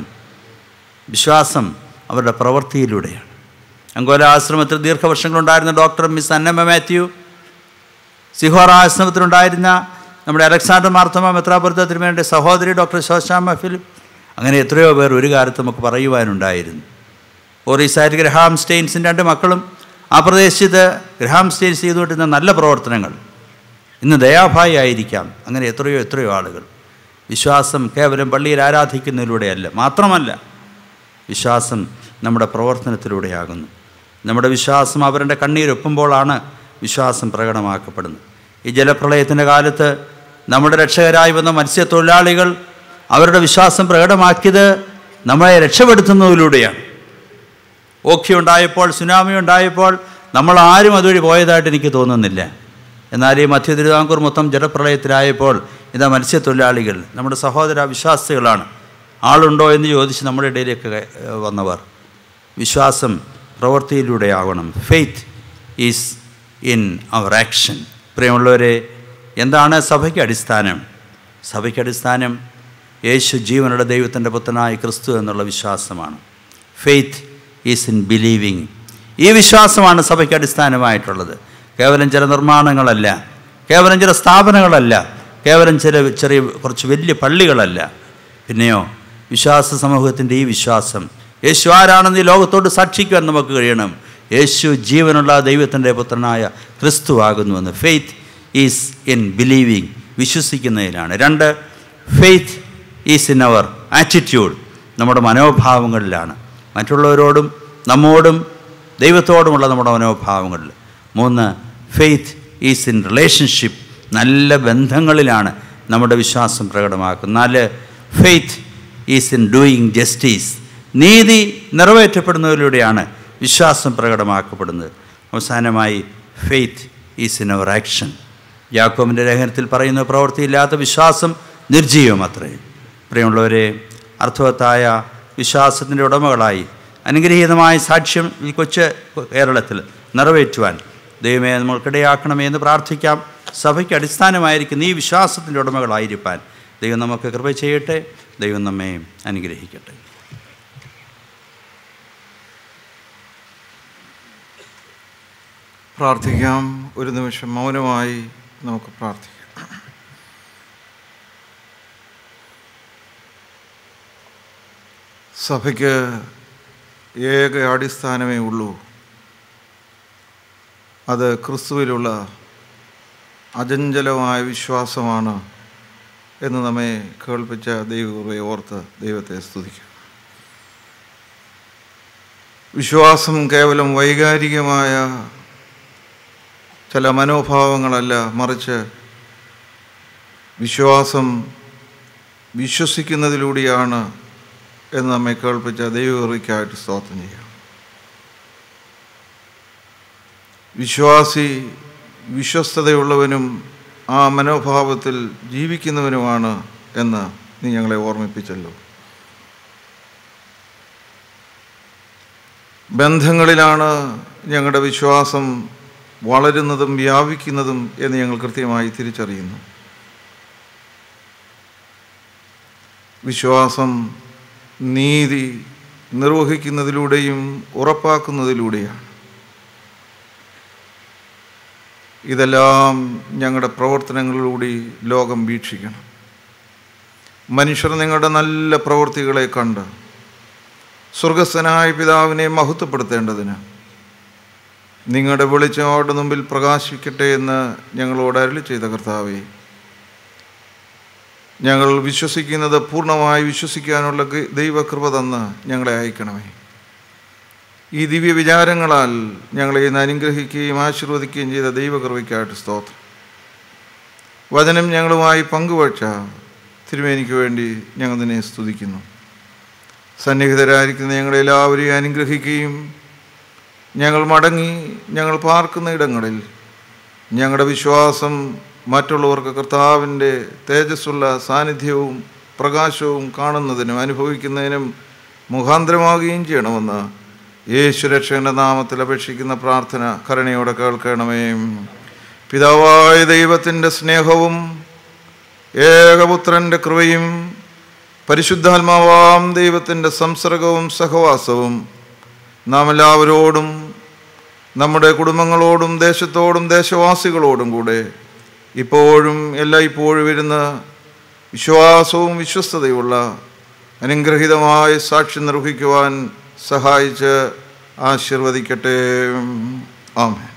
വിശ്വാസം അവരുടെ പ്രവൃത്തിയിലൂടെയാണ് അങ്കോല ആശ്രമത്തിൽ ദീർഘവർഷങ്ങളുണ്ടായിരുന്ന doctor miss Annamma Mathew Sihora ആശ്രമത്തിലുണ്ടായിരുന്ന നമ്മുടെ അലക്സാണ്ടർ മാർത്തമ മെത്രാപുരത്ത തിരുമേൻ്റെ സഹോദരി ഡോക്ടർ ശോശാമ്മ ഫിലിപ്പ് അങ്ങനെ എത്രയോ പേർ ഒരു കാലത്ത് നമുക്ക് പറയുവാനുണ്ടായിരുന്നു ഓറീസായിട്ട് ഗ്രഹാം സ്റ്റെയിൻസിൻ്റെ രണ്ട് മക്കളും ആ പ്രദേശത്ത് ഗ്രഹാം സ്റ്റെയിൻസ് ചെയ്തുകൊണ്ടിരുന്ന നല്ല പ്രവർത്തനങ്ങൾ ഇന്ന് ദയാഭായി ആയിരിക്കാം അങ്ങനെ എത്രയോ എത്രയോ ആളുകൾ വിശ്വാസം കേവലം പള്ളിയിൽ ആരാധിക്കുന്നതിലൂടെയല്ല മാത്രമല്ല വിശ്വാസം നമ്മുടെ പ്രവർത്തനത്തിലൂടെയാകുന്നു നമ്മുടെ വിശ്വാസം അവരുടെ കണ്ണീരൊപ്പുമ്പോഴാണ് വിശ്വാസം പ്രകടമാക്കപ്പെടുന്നത് ഈ ജലപ്രളയത്തിൻ്റെ കാലത്ത് നമ്മുടെ രക്ഷകരായി വന്ന മത്സ്യത്തൊഴിലാളികൾ അവരുടെ വിശ്വാസം പ്രകടമാക്കിയത് നമ്മളെ രക്ഷപ്പെടുത്തുന്നതിലൂടെയാണ് ഓഖി ഉണ്ടായപ്പോൾ സുനാമി ഉണ്ടായപ്പോൾ നമ്മൾ ആരും അതുവഴി പോയതായിട്ട് എനിക്ക് തോന്നുന്നില്ല എന്നാൽ ഈ മധ്യ തിരുവിതാംകൂർ മൊത്തം ജലപ്രളയത്തിലായപ്പോൾ ഇതാ മത്സ്യത്തൊഴിലാളികൾ നമ്മുടെ സഹോദര വിശ്വാസികളാണ് ആളുണ്ടോ എന്ന് ചോദിച്ച് നമ്മുടെ ഇടയിലേക്ക് ക- ഏഹ് വന്നവർ വിശ്വാസം പ്രവൃത്തിയിലൂടെയാവണം faith is in our action പ്രിയമുള്ളവരെ എന്താണ് സഭയ്ക്ക് അടിസ്ഥാനം സഭയ്ക്ക് അടിസ്ഥാനം യേശു ജീവനുള്ള ദൈവത്തിൻ്റെ പുത്രനായ ക്രിസ്തു എന്നുള്ള വിശ്വാസമാണ് ഫെയ്ത്ത് ഈസ് ഇൻ ബിലീവിങ് ഈ വിശ്വാസമാണ് സഭയ്ക്ക് അടിസ്ഥാനമായിട്ടുള്ളത് കേവലം ചില നിർമ്മാണങ്ങളല്ല കേവലം ചില സ്ഥാപനങ്ങളല്ല കേവലം ചില ചെറിയ കുറച്ച് വലിയ പള്ളികളല്ല പിന്നെയോ വിശ്വാസ സമൂഹത്തിൻ്റെ ഈ വിശ്വാസം യേശു ആരാണെന്ന് ഈ ലോകത്തോട് സാക്ഷിക്കുവാൻ നമുക്ക് കഴിയണം യേശു ജീവനുള്ള ദൈവത്തിൻ്റെ പുത്രനായ ക്രിസ്തു ആകുന്നുവെന്ന് ഫെയ്ത്ത് ഈസ് ഇൻ ബിലീവിങ് വിശ്വസിക്കുന്നതിലാണ് രണ്ട് faith is in our attitude നമ്മുടെ മനോഭാവങ്ങളിലാണ് മറ്റുള്ളവരോടും നമ്മോടും ദൈവത്തോടുമുള്ള നമ്മുടെ മനോഭാവങ്ങളിൽ മൂന്ന് ഫെയ്ത്ത് ഈസ് ഇൻ റിലേഷൻഷിപ്പ് നല്ല ബന്ധങ്ങളിലാണ് നമ്മുടെ വിശ്വാസം പ്രകടമാക്കുന്നത് നാല് faith is in doing justice നീതി നിറവേറ്റപ്പെടുന്നതിലൂടെയാണ് വിശ്വാസം പ്രകടമാക്കപ്പെടുന്നത് അവസാനമായി faith is in our action യാക്കോമിൻ്റെ ലേഖനത്തിൽ പറയുന്ന പ്രവൃത്തിയില്ലാത്ത വിശ്വാസം നിർജീവം അത്രേ പ്രിയമുള്ളവരെ അർത്ഥവത്തായ വിശ്വാസത്തിൻ്റെ ഉടമകളായി അനുഗ്രഹീതമായ സാക്ഷ്യം ഈ കൊച്ചു കേരളത്തിൽ നിറവേറ്റുവാൻ ദൈവമേ നമ്മൾക്കിടയാക്കണമേ എന്ന് പ്രാർത്ഥിക്കാം സഭയ്ക്ക് അടിസ്ഥാനമായിരിക്കുന്ന ഈ വിശ്വാസത്തിൻ്റെ ഉടമകളായിരിക്കാൻ ദൈവം നമുക്ക് കൃപ ചെയ്യട്ടെ ദൈവം നമ്മെ അനുഗ്രഹിക്കട്ടെ പ്രാർത്ഥിക്കാം ഒരു നിമിഷം മൗനമായി നമുക്ക് പ്രാർത്ഥിക്കാം സഭയ്ക്ക് ഏക അടിസ്ഥാനമേ ഉള്ളൂ അത് ക്രിസ്തുവിലുള്ള അചഞ്ചലമായ വിശ്വാസമാണ് എന്ന് നമ്മെ കേൾപ്പിച്ച ദൈവകൃപയെ ഓർത്ത് ദൈവത്തെ സ്തുതിക്കും വിശ്വാസം കേവലം വൈകാരികമായ ചില മനോഭാവങ്ങളല്ല മറിച്ച് വിശ്വാസം വിശ്വസിക്കുന്നതിലൂടെയാണ് എന്ന് നമ്മെ കേൾപ്പിച്ച ദൈവകൃപയ്ക്കായിട്ട് സ്തോത്രം ചെയ്യാം വിശ്വാസി വിശ്വസ്തതയുള്ളവനും ആ മനോഭാവത്തിൽ ജീവിക്കുന്നവനുമാണ് എന്ന് നീ ഞങ്ങളെ ഓർമ്മിപ്പിച്ചല്ലോ ബന്ധങ്ങളിലാണ് ഞങ്ങളുടെ വിശ്വാസം വളരുന്നതും വ്യാപിക്കുന്നതും എന്ന് ഞങ്ങൾ കൃത്യമായി തിരിച്ചറിയുന്നു വിശ്വാസം നീതി നിർവഹിക്കുന്നതിലൂടെയും ഉറപ്പാക്കുന്നതിലൂടെയാണ് ഇതെല്ലാം ഞങ്ങളുടെ പ്രവർത്തനങ്ങളിലൂടെ ലോകം വീക്ഷിക്കണം മനുഷ്യർ നിങ്ങളുടെ നല്ല പ്രവൃത്തികളെ കണ്ട് സ്വർഗസ്ഥനായ പിതാവിനെ മഹത്വപ്പെടുത്തേണ്ടതിന് നിങ്ങളുടെ വെളിച്ചം അവരുടെ മുമ്പിൽ പ്രകാശിക്കട്ടെ എന്ന് ഞങ്ങളോട് അരളി ചെയ്ത കർത്താവേ ഞങ്ങൾ വിശ്വസിക്കുന്നത് പൂർണ്ണമായി വിശ്വസിക്കാനുള്ള ഗ- ദൈവകൃപ തന്ന് ഞങ്ങളെ അയക്കണമേ ഈ ദിവ്യ വിചാരങ്ങളാൽ ഞങ്ങളെ ഇന്ന് അനുഗ്രഹിക്കുകയും ആശീർവദിക്കുകയും ചെയ്ത ദൈവകൃപയ്ക്കായിട്ട് സ്തോത്രം വചനം ഞങ്ങളുമായി പങ്കുവച്ച തിരുമേനിക്ക് വേണ്ടി ഞങ്ങൾ നിന്നെ സ്തുതിക്കുന്നു സന്നിഹിതരായിരിക്കുന്ന ഞങ്ങളെല്ലാവരെയും അനുഗ്രഹിക്കുകയും ഞങ്ങൾ മടങ്ങി ഞങ്ങൾ പാർക്കുന്ന ഇടങ്ങളിൽ ഞങ്ങളുടെ വിശ്വാസം മറ്റുള്ളവർക്ക് കർത്താവിൻ്റെ തേജസ്സുള്ള സാന്നിധ്യവും പ്രകാശവും കാണുന്നതിനും അനുഭവിക്കുന്നതിനും മുഖാന്തരമാകുകയും ചെയ്യണമെന്ന് യേശു രക്ഷകന്റെ നാമത്തിൽ അപേക്ഷിക്കുന്ന പ്രാർത്ഥന കരുണയോടെ കേൾക്കണമേ പിതാവായ ദൈവത്തിൻ്റെ സ്നേഹവും ഏകപുത്രൻ്റെ കൃപയും പരിശുദ്ധാത്മാവാം ദൈവത്തിൻ്റെ സംസർഗവും സഹവാസവും നാം എല്ലാവരോടും നമ്മുടെ കുടുംബങ്ങളോടും ദേശത്തോടും ദേശവാസികളോടും കൂടെ ഇപ്പോഴും എല്ലായ്പ്പോഴും വരുന്ന വിശ്വാസവും വിശ്വസ്തതയുള്ള അനുഗ്രഹീതമായ സാക്ഷി നിർവഹിക്കുവാൻ സഹായിച്ച് ആശീർവദിക്കട്ടെ ആമേ